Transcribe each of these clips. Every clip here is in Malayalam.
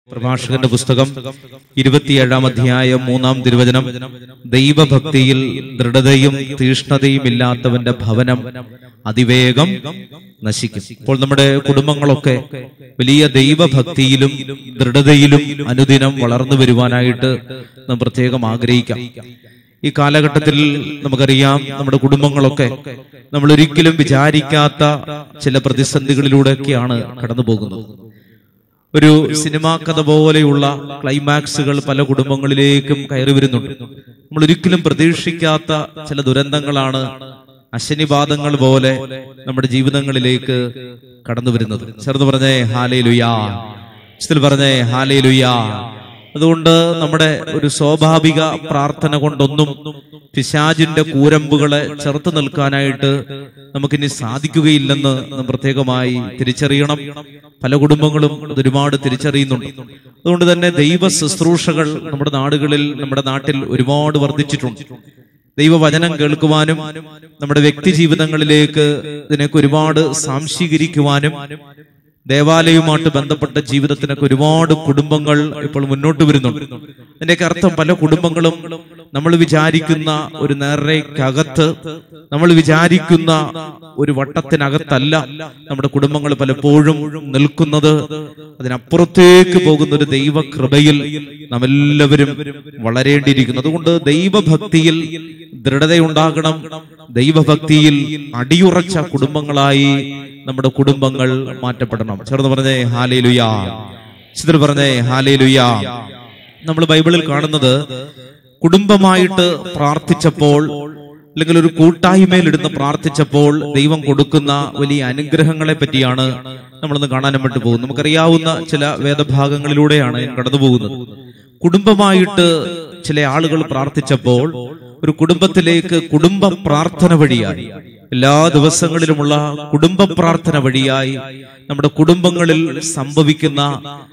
പ്രഭാഷകന്റെ പുസ്തകം ഇരുപത്തിയേഴാം അധ്യായം മൂന്നാം തിരുവചനം ദൈവഭക്തിയിൽ ദൃഢതയും തീഷ്ണതയും ഇല്ലാത്തവന്റെ ഭവനം അതിവേഗം നശിക്കും ഇപ്പോൾ നമ്മുടെ കുടുംബങ്ങളൊക്കെ വലിയ ദൈവഭക്തിയിലും ദൃഢതയിലും അനുദിനം വളർന്നു വരുവാനായിട്ട് നാം പ്രത്യേകം ആഗ്രഹിക്കാം ഈ കാലഘട്ടത്തിൽ നമുക്കറിയാം നമ്മുടെ കുടുംബങ്ങളൊക്കെ നമ്മൾ ഒരിക്കലും വിചാരിക്കാത്ത ചില പ്രതിസന്ധികളിലൂടെയൊക്കെയാണ് കടന്നു പോകുന്നത് ഒരു സിനിമാ കഥ പോലെയുള്ള ക്ലൈമാക്സുകൾ പല കുടുംബങ്ങളിലേക്കും കയറി വരുന്നുണ്ട് നമ്മൾ ഒരിക്കലും പ്രതീക്ഷിക്കാത്ത ചില ദുരന്തങ്ങളാണ് അശനിപാതങ്ങൾ പോലെ നമ്മുടെ ജീവിതങ്ങളിലേക്ക് കടന്നു വരുന്നത് ചെറുത് പറഞ്ഞേ ഹാലേ ലുയാ പറഞ്ഞേ ഹാലേ ലുയാ അതുകൊണ്ട് നമ്മുടെ ഒരു സ്വാഭാവിക പ്രാർത്ഥന കൊണ്ടൊന്നും പിശാജിന്റെ കൂരമ്പുകളെ ചെറുത്ത് നിൽക്കാനായിട്ട് നമുക്കിനി സാധിക്കുകയില്ലെന്ന് നാം പ്രത്യേകമായി തിരിച്ചറിയണം പല കുടുംബങ്ങളും അത് ഒരുപാട് തിരിച്ചറിയുന്നുണ്ട് അതുകൊണ്ട് തന്നെ ദൈവ ശുശ്രൂഷകൾ നമ്മുടെ നാടുകളിൽ നമ്മുടെ നാട്ടിൽ ഒരുപാട് വർദ്ധിച്ചിട്ടുണ്ട് ദൈവവചനം കേൾക്കുവാനും നമ്മുടെ വ്യക്തി ജീവിതങ്ങളിലേക്ക് ഇതിനൊക്കെ ഒരുപാട് സാംശീകരിക്കുവാനും ദേവാലയവുമായിട്ട് ബന്ധപ്പെട്ട ജീവിതത്തിനൊക്കെ ഒരുപാട് കുടുംബങ്ങൾ ഇപ്പോൾ മുന്നോട്ട് വരുന്നുണ്ട് അതിന്റെയൊക്കെ അർത്ഥം പല കുടുംബങ്ങളും നമ്മൾ വിചാരിക്കുന്ന ഒരു നേരേക്കകത്ത് നമ്മൾ വിചാരിക്കുന്ന ഒരു വട്ടത്തിനകത്തല്ല നമ്മുടെ കുടുംബങ്ങൾ പലപ്പോഴും നിൽക്കുന്നത് അതിനപ്പുറത്തേക്ക് പോകുന്ന ഒരു ദൈവകൃപയിൽ നാം എല്ലാവരും വളരേണ്ടിയിരിക്കുന്നു അതുകൊണ്ട് ദൈവഭക്തിയിൽ ദൃഢതയുണ്ടാകണം ദൈവഭക്തിയിൽ അടിയുറച്ച കുടുംബങ്ങളായി നമ്മുടെ കുടുംബങ്ങൾ മാറ്റപ്പെടണം ചേർന്ന് പറഞ്ഞേ ഹാലേ ലുയാ ചിത്ര പറഞ്ഞേ ഹാലേ ലുയാ നമ്മൾ ബൈബിളിൽ കാണുന്നത് കുടുംബമായിട്ട് പ്രാർത്ഥിച്ചപ്പോൾ അല്ലെങ്കിൽ ഒരു കൂട്ടായ്മയിൽ ഇടുന്ന് പ്രാർത്ഥിച്ചപ്പോൾ ദൈവം കൊടുക്കുന്ന വലിയ അനുഗ്രഹങ്ങളെ പറ്റിയാണ് നമ്മളിന്ന് കാണാനായിട്ട് പോകുന്നത് നമുക്കറിയാവുന്ന ചില വേദഭാഗങ്ങളിലൂടെയാണ് ഞാൻ കടന്നു പോകുന്നത് കുടുംബമായിട്ട് ചില ആളുകൾ പ്രാർത്ഥിച്ചപ്പോൾ ഒരു കുടുംബത്തിലേക്ക് കുടുംബ പ്രാർത്ഥന വഴിയായി എല്ലാ ദിവസങ്ങളിലുമുള്ള കുടുംബ പ്രാർത്ഥന വഴിയായി നമ്മുടെ കുടുംബങ്ങളിൽ സംഭവിക്കുന്ന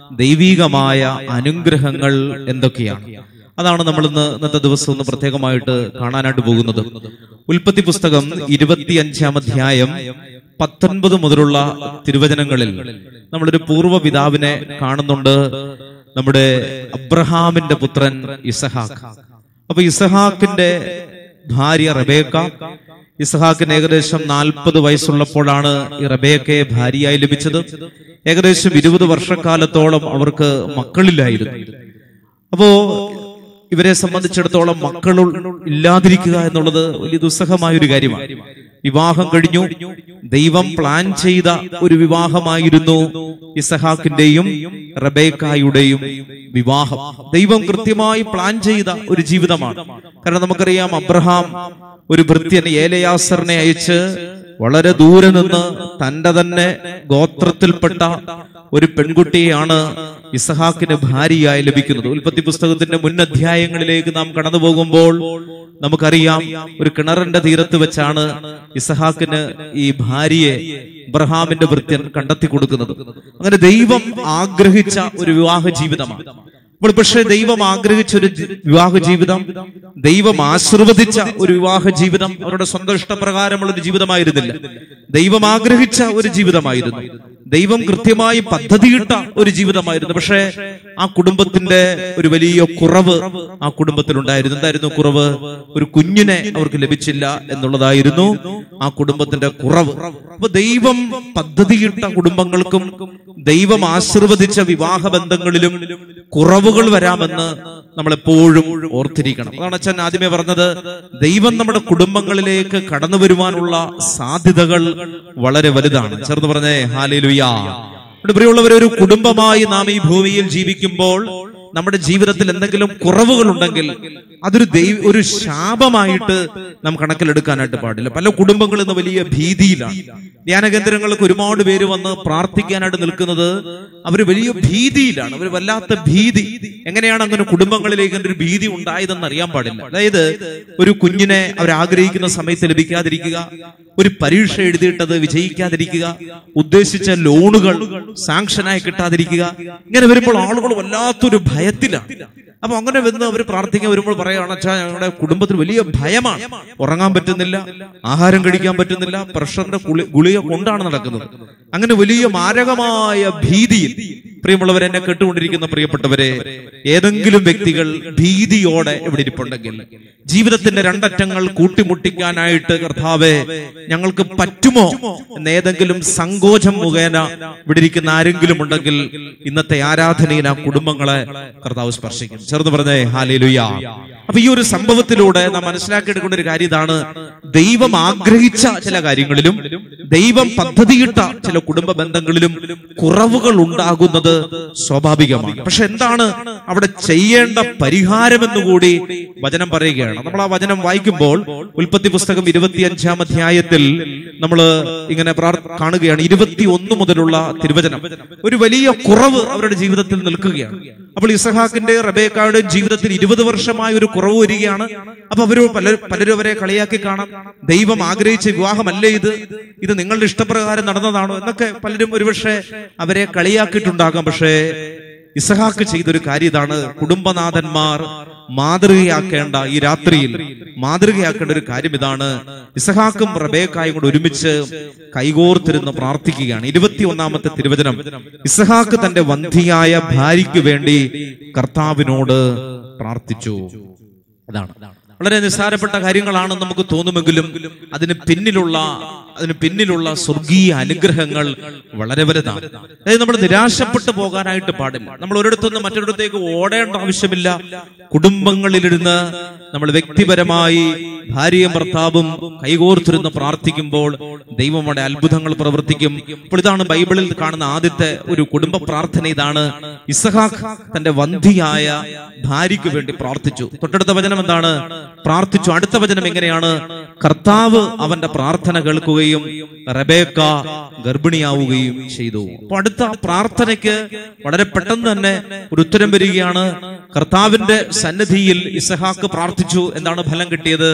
ദൈവീകമായ അനുഗ്രഹങ്ങൾ എന്തൊക്കെയാണ് അതാണ് നമ്മൾ ഇന്ന് ഇന്നത്തെ ദിവസം ഒന്ന് പ്രത്യേകമായിട്ട് കാണാനായിട്ട് പോകുന്നത് ഉൽപ്പത്തി പുസ്തകം ഇരുപത്തിയഞ്ചാം അധ്യായം പത്തൊൻപത് മുതലുള്ള തിരുവചനങ്ങളിൽ നമ്മളൊരു പൂർവ്വ പിതാവിനെ കാണുന്നുണ്ട് നമ്മുടെ അബ്രഹാമിന്റെ പുത്രൻ ഇസഹാക്ക് അപ്പൊ ഇസഹാക്കിന്റെ ഭാര്യ റബേക്ക ഇസഹാക്കിന് ഏകദേശം നാൽപ്പത് വയസ്സുള്ളപ്പോഴാണ് ഈ റബേക്കയെ ഭാര്യയായി ലഭിച്ചത് ഏകദേശം ഇരുപത് വർഷക്കാലത്തോളം അവർക്ക് മക്കളില്ലായിരുന്നു അപ്പോ ഇവരെ സംബന്ധിച്ചിടത്തോളം മക്കൾ ഇല്ലാതിരിക്കുക എന്നുള്ളത് വലിയ ദുസ്സഹമായ ഒരു കാര്യമാണ് വിവാഹം കഴിഞ്ഞു ദൈവം പ്ലാൻ ചെയ്ത ഒരു വിവാഹമായിരുന്നു ഇസഹാക്കിന്റെയും റബേക്കായുടെയും വിവാഹം ദൈവം കൃത്യമായി പ്ലാൻ ചെയ്ത ഒരു ജീവിതമാണ് കാരണം നമുക്കറിയാം അബ്രഹാം ഒരു ഭൃത്യൻ ഏലയാസറിനെ അയച്ച് വളരെ ദൂരെ നിന്ന് തന്റെ തന്നെ ഗോത്രത്തിൽപ്പെട്ട ഒരു പെൺകുട്ടിയെയാണ് ഇസഹാക്കിന് ഭാര്യയായി ലഭിക്കുന്നത് ഉൽപ്പത്തി പുസ്തകത്തിന്റെ മുൻ അധ്യായങ്ങളിലേക്ക് നാം കടന്നു പോകുമ്പോൾ നമുക്കറിയാം ഒരു കിണറിന്റെ തീരത്ത് വെച്ചാണ് ഇസഹാക്കിന് ഈ ഭാര്യയെ ഇബ്രഹാമിന്റെ ഭൃത്യൻ കണ്ടെത്തി കൊടുക്കുന്നത് അങ്ങനെ ദൈവം ആഗ്രഹിച്ച ഒരു വിവാഹ ജീവിതമാണ് അപ്പോൾ പക്ഷേ ദൈവം ആഗ്രഹിച്ച ഒരു ജി- വിവാഹ ജീവിതം ദൈവം ആശീർവദിച്ച ഒരു വിവാഹ ജീവിതം അവരുടെ സ്വന്തം ഇഷ്ടപ്രകാരമുള്ള ഒരു ജീവിതമായിരുന്നില്ല ദൈവം ആഗ്രഹിച്ച ഒരു ജീവിതമായിരുന്നു ദൈവം കൃത്യമായി പദ്ധതിയിട്ട ഒരു ജീവിതമായിരുന്നു പക്ഷേ ആ കുടുംബത്തിന്റെ ഒരു വലിയ കുറവ് ആ കുടുംബത്തിലുണ്ടായിരുന്നു എന്തായിരുന്നു കുറവ് ഒരു കുഞ്ഞിനെ അവർക്ക് ലഭിച്ചില്ല എന്നുള്ളതായിരുന്നു ആ കുടുംബത്തിന്റെ കുറവ് അപ്പൊ ദൈവം പദ്ധതിയിട്ട കുടുംബങ്ങൾക്കും ദൈവം ആശീർവദിച്ച വിവാഹ ബന്ധങ്ങളിലും കുറവുകൾ വരാമെന്ന് നമ്മൾ എപ്പോഴും ഓർത്തിരിക്കണം അതാണ് അച്ഛൻ ആദ്യമേ പറഞ്ഞത് ദൈവം നമ്മുടെ കുടുംബങ്ങളിലേക്ക് കടന്നു വരുവാനുള്ള സാധ്യതകൾ വളരെ വലുതാണ് ചേർന്ന് പറഞ്ഞേ ഹാലേലുയാ ഇവിടെ പ്രിയമുള്ളവർ ഒരു കുടുംബമായി നാം ഈ ഭൂമിയിൽ ജീവിക്കുമ്പോൾ നമ്മുടെ ജീവിതത്തിൽ എന്തെങ്കിലും കുറവുകൾ ഉണ്ടെങ്കിൽ അതൊരു ദൈവ ഒരു ശാപമായിട്ട് നാം കണക്കിലെടുക്കാനായിട്ട് പാടില്ല പല കുടുംബങ്ങളും ഇന്ന് വലിയ ഭീതിയിലാണ് ധ്യാന കേന്ദ്രങ്ങൾക്ക് ഒരുപാട് പേര് വന്ന് പ്രാർത്ഥിക്കാനായിട്ട് നിൽക്കുന്നത് അവർ വലിയ ഭീതിയിലാണ് അവർ വല്ലാത്ത ഭീതി എങ്ങനെയാണ് അങ്ങനെ കുടുംബങ്ങളിലേക്ക് അങ്ങനെ ഒരു ഭീതി ഉണ്ടായതെന്ന് അറിയാൻ പാടില്ല അതായത് ഒരു കുഞ്ഞിനെ അവർ ആഗ്രഹിക്കുന്ന സമയത്ത് ലഭിക്കാതിരിക്കുക ഒരു പരീക്ഷ എഴുതിയിട്ടത് വിജയിക്കാതിരിക്കുക ഉദ്ദേശിച്ച ലോണുകൾ സാങ്ഷനായി കിട്ടാതിരിക്കുക ഇങ്ങനെ വരുമ്പോൾ ആളുകൾ വല്ലാത്തൊരു ഭയത്തിലാണ് അപ്പൊ അങ്ങനെ വന്ന് അവർ പ്രാർത്ഥിക്കാൻ വരുമ്പോൾ പറയുകയാണ് അച്ഛാ ഞങ്ങളുടെ കുടുംബത്തിൽ വലിയ ഭയമാണ് ഉറങ്ങാൻ പറ്റുന്നില്ല ആഹാരം കഴിക്കാൻ പറ്റുന്നില്ല പ്രഷറിന്റെ ഗുളി- ഗുളിക കൊണ്ടാണ് നടക്കുന്നത് അങ്ങനെ വലിയ മാരകമായ ഭീതിയിൽ പ്രിയമുള്ളവരെ എന്നെ കേട്ടുകൊണ്ടിരിക്കുന്ന പ്രിയപ്പെട്ടവരെ ഏതെങ്കിലും വ്യക്തികൾ ഭീതിയോടെ ഇവിടെ ഇരിപ്പുണ്ടെങ്കിൽ ജീവിതത്തിന്റെ രണ്ടറ്റങ്ങൾ കൂട്ടിമുട്ടിക്കാനായിട്ട് കർത്താവെ ഞങ്ങൾക്ക് പറ്റുമോ എന്ന് ഏതെങ്കിലും സങ്കോചം മുഖേന ഇവിടെ ഇരിക്കുന്ന ആരെങ്കിലും ഉണ്ടെങ്കിൽ ഇന്നത്തെ ആരാധനയിൽ ആ കുടുംബങ്ങളെ കർത്താവ് സ്പർശിക്കും ചെറുത് പറഞ്ഞേ ഹാലേലുയ അപ്പൊ ഈ ഒരു സംഭവത്തിലൂടെ നാം മനസ്സിലാക്കിയെടുക്കേണ്ട ഒരു കാര്യം ഇതാണ് ദൈവം ആഗ്രഹിച്ച ചില കാര്യങ്ങളിലും ദൈവം പദ്ധതിയിട്ട ചില കുടുംബ ബന്ധങ്ങളിലും കുറവുകൾ ഉണ്ടാകുന്നത് സ്വാഭാവികമാണ് പക്ഷെ എന്താണ് അവിടെ ചെയ്യേണ്ട പരിഹാരമെന്നുകൂടി വചനം പറയുകയാണ് നമ്മൾ ആ വചനം വായിക്കുമ്പോൾ ഉൽപ്പത്തി പുസ്തകം ഇരുപത്തിയഞ്ചാം അധ്യായത്തിൽ നമ്മൾ ഇങ്ങനെ പ്രാർ- കാണുകയാണ് ഇരുപത്തി ഒന്ന് മുതലുള്ള തിരുവചനം ഒരു വലിയ കുറവ് അവരുടെ ജീവിതത്തിൽ നിൽക്കുകയാണ് അപ്പോൾ ഇസഹാക്കിന്റെ റബേക്കായുടെ ജീവിതത്തിൽ ഇരുപത് വർഷമായ ഒരു കുറവ് വരികയാണ് അപ്പൊ അവര് പല പലരും അവരെ കളിയാക്കി കാണാം ദൈവം ആഗ്രഹിച്ച വിവാഹമല്ലേ ഇത് ഇത് നിങ്ങളുടെ ഇഷ്ടപ്രകാരം നടന്നതാണോ എന്നൊക്കെ പലരും ഒരുപക്ഷെ അവരെ കളിയാക്കിയിട്ടുണ്ടാകാം പക്ഷേ ഇസഹാക്ക് ചെയ്തൊരു കാര്യം ഇതാണ് കുടുംബനാഥന്മാർ മാതൃകയാക്കേണ്ട ഈ രാത്രിയിൽ മാതൃകയാക്കേണ്ട ഒരു കാര്യം ഇതാണ് ഇസഹാക്കും റബേക്കായും കൂടെ ഒരുമിച്ച് കൈകോർത്തിരുന്ന് പ്രാർത്ഥിക്കുകയാണ് ഇരുപത്തി ഒന്നാമത്തെ തിരുവചനം ഇസഹാക്ക് തന്റെ വന്ധിയായ ഭാര്യയ്ക്ക് വേണ്ടി കർത്താവിനോട് പ്രാർത്ഥിച്ചു അതാണ് വളരെ നിസ്സാരപ്പെട്ട കാര്യങ്ങളാണ് നമുക്ക് തോന്നുമെങ്കിലും അതിന് പിന്നിലുള്ള അതിന് പിന്നിലുള്ള സ്വർഗീയ അനുഗ്രഹങ്ങൾ വളരെ വലുതാണ് അതായത് നമ്മൾ നിരാശപ്പെട്ടു പോകാനായിട്ട് പാടില്ല നമ്മൾ ഒരിടത്തുനിന്ന് മറ്റൊരിടത്തേക്ക് ഓടേണ്ട ആവശ്യമില്ല കുടുംബങ്ങളിലിരുന്ന് നമ്മൾ വ്യക്തിപരമായി ഭാര്യയും ഭർത്താവും കൈകോർത്തിരുന്ന് പ്രാർത്ഥിക്കുമ്പോൾ ദൈവം അവിടെ അത്ഭുതങ്ങൾ പ്രവർത്തിക്കും അപ്പോൾ ഇതാണ് ബൈബിളിൽ കാണുന്ന ആദ്യത്തെ ഒരു കുടുംബ പ്രാർത്ഥന ഇതാണ് ഇസഹാക്ക് തന്റെ വന്ധിയായ ഭാര്യയ്ക്ക് വേണ്ടി പ്രാർത്ഥിച്ചു തൊട്ടടുത്ത വചനം എന്താണ് പ്രാർത്ഥിച്ചു അടുത്ത വചനം എങ്ങനെയാണ് കർത്താവ് അവന്റെ പ്രാർത്ഥന കേൾക്കുകയും റബേക്ക ഗർഭിണിയാവുകയും ചെയ്തു അപ്പൊ അടുത്ത പ്രാർത്ഥനയ്ക്ക് വളരെ പെട്ടെന്ന് തന്നെ ഒരു ഉത്തരം വരികയാണ് കർത്താവിന്റെ സന്നിധിയിൽ ഇസഹാക്ക് പ്രാർത്ഥിച്ചു എന്താണ് ഫലം കിട്ടിയത്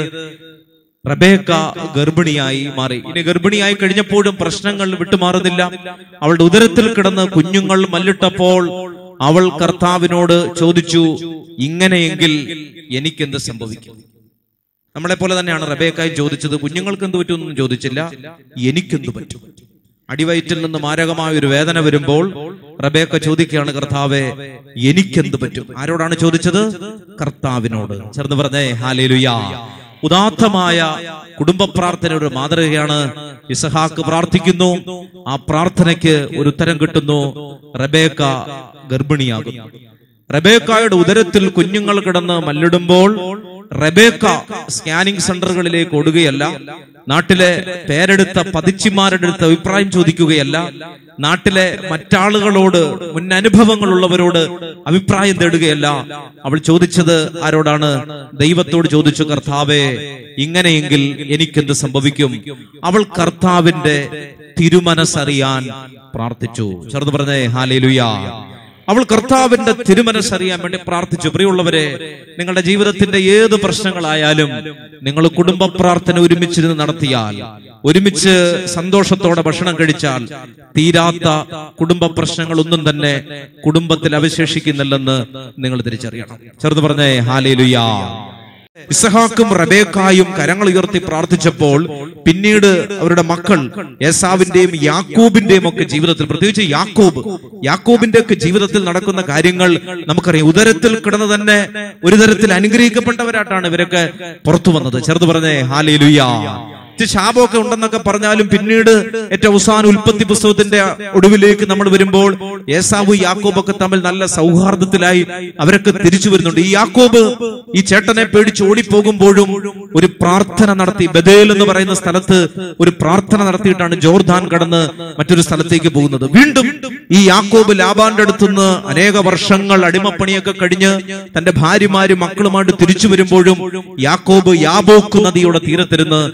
റബേക്ക ഗർഭിണിയായി മാറി ഇനി ഗർഭിണിയായി കഴിഞ്ഞപ്പോഴും പ്രശ്നങ്ങൾ വിട്ടുമാറുന്നില്ല അവളുടെ ഉദരത്തിൽ കിടന്ന് കുഞ്ഞുങ്ങൾ മല്ലിട്ടപ്പോൾ അവൾ കർത്താവിനോട് ചോദിച്ചു ഇങ്ങനെയെങ്കിൽ എനിക്കെന്ത് സംഭവിക്കും നമ്മളെ പോലെ തന്നെയാണ് റബേക്കായി ചോദിച്ചത് കുഞ്ഞുങ്ങൾക്ക് എന്ത് പറ്റുമെന്നും ചോദിച്ചില്ല എനിക്കെന്ത് പറ്റും അടിവയറ്റിൽ നിന്ന് മാരകമായ ഒരു വേദന വരുമ്പോൾ റബേക്ക ചോദിക്കുകയാണ് കർത്താവെ എനിക്കെന്ത് പറ്റും ആരോടാണ് ചോദിച്ചത് കർത്താവിനോട് ചേർന്ന് പറഞ്ഞേ ഹാലേലുയാ ഉദാത്തമായ കുടുംബ പ്രാർത്ഥന ഒരു മാതൃകയാണ് ഇസഹാക്ക് പ്രാർത്ഥിക്കുന്നു ആ പ്രാർത്ഥനയ്ക്ക് ഒരു ഉത്തരം കിട്ടുന്നു റബേക്ക ഗർഭിണിയാകുന്നു റബേക്കായുടെ ഉദരത്തിൽ കുഞ്ഞുങ്ങൾ കിടന്ന് മല്ലിടുമ്പോൾ റബേക്ക സ്കാനിംഗ് സെന്ററുകളിലേക്ക് ഓടുകയല്ല നാട്ടിലെ പേരെടുത്ത പതിച്ചിമാരുടെ അടുത്ത് അഭിപ്രായം ചോദിക്കുകയല്ല നാട്ടിലെ മറ്റാളുകളോട് മുൻ അനുഭവങ്ങളുള്ളവരോട് അഭിപ്രായം തേടുകയല്ല അവൾ ചോദിച്ചത് ആരോടാണ് ദൈവത്തോട് ചോദിച്ചു കർത്താവേ ഇങ്ങനെയെങ്കിൽ എനിക്കെന്ത് സംഭവിക്കും അവൾ കർത്താവിന്റെ തിരുമനസ്സറിയാൻ പ്രാർത്ഥിച്ചു ചെറുത് പറഞ്ഞേ ഹാലേലുയാ അവൾ കർത്താവിന്റെ തിരുമനസ്സറിയാൻ വേണ്ടി പ്രാർത്ഥിച്ചു പ്രിയമുള്ളവരെ നിങ്ങളുടെ ജീവിതത്തിന്റെ ഏത് പ്രശ്നങ്ങളായാലും നിങ്ങൾ കുടുംബ പ്രാർത്ഥന ഒരുമിച്ചിരുന്ന് നടത്തിയാൽ ഒരുമിച്ച് സന്തോഷത്തോടെ ഭക്ഷണം കഴിച്ചാൽ തീരാത്ത കുടുംബ പ്രശ്നങ്ങളൊന്നും തന്നെ കുടുംബത്തിൽ അവശേഷിക്കുന്നില്ലെന്ന് നിങ്ങൾ തിരിച്ചറിയണം ചെറുത് പറഞ്ഞേ ഹാലേലുയാ ഇസഹാക്കും റബേക്കായും കരങ്ങൾ ഉയർത്തി പ്രാർത്ഥിച്ചപ്പോൾ പിന്നീട് അവരുടെ മക്കൾ യേസാവിന്റെയും യാക്കോബിന്റെയും ഒക്കെ ജീവിതത്തിൽ പ്രത്യേകിച്ച് യാക്കോബ് യാക്കോബിന്റെ ഒക്കെ ജീവിതത്തിൽ നടക്കുന്ന കാര്യങ്ങൾ നമുക്കറിയാം ഉദരത്തിൽ കിടന്ന് തന്നെ ഒരു തരത്തിൽ അനുഗ്രഹിക്കപ്പെട്ടവരായിട്ടാണ് ഇവരൊക്കെ പുറത്തു വന്നത് ചെറുത് പറഞ്ഞേ ഹാലേ ലുയ്യ ശാപമൊക്കെ ഉണ്ടെന്നൊക്കെ പറഞ്ഞാലും പിന്നീട് ഏറ്റവും അവസാന ഉൽപ്പത്തി പുസ്തകത്തിന്റെ ഒടുവിലേക്ക് നമ്മൾ വരുമ്പോൾ ഏസാവു യാക്കോബൊക്കെ തമ്മിൽ നല്ല സൗഹാർദ്ദത്തിലായി അവരൊക്കെ തിരിച്ചു വരുന്നുണ്ട് ഈ യാക്കോബ് ഈ ചേട്ടനെ പേടിച്ച് ഓടിപ്പോകുമ്പോഴും ഒരു പ്രാർത്ഥന നടത്തി ബദേൽ എന്ന് പറയുന്ന സ്ഥലത്ത് ഒരു പ്രാർത്ഥന നടത്തിയിട്ടാണ് ജോർദാൻ കടന്ന് മറ്റൊരു സ്ഥലത്തേക്ക് പോകുന്നത് വീണ്ടും ഈ യാക്കോബ് ലാബാന്റെ അടുത്തുനിന്ന് അനേക വർഷങ്ങൾ അടിമപ്പണിയൊക്കെ കഴിഞ്ഞ് തന്റെ ഭാര്യമാരും മക്കളുമായിട്ട് തിരിച്ചു വരുമ്പോഴും യാക്കോബ് യാബോക്ക് നദിയുടെ തീരത്തിരുന്ന്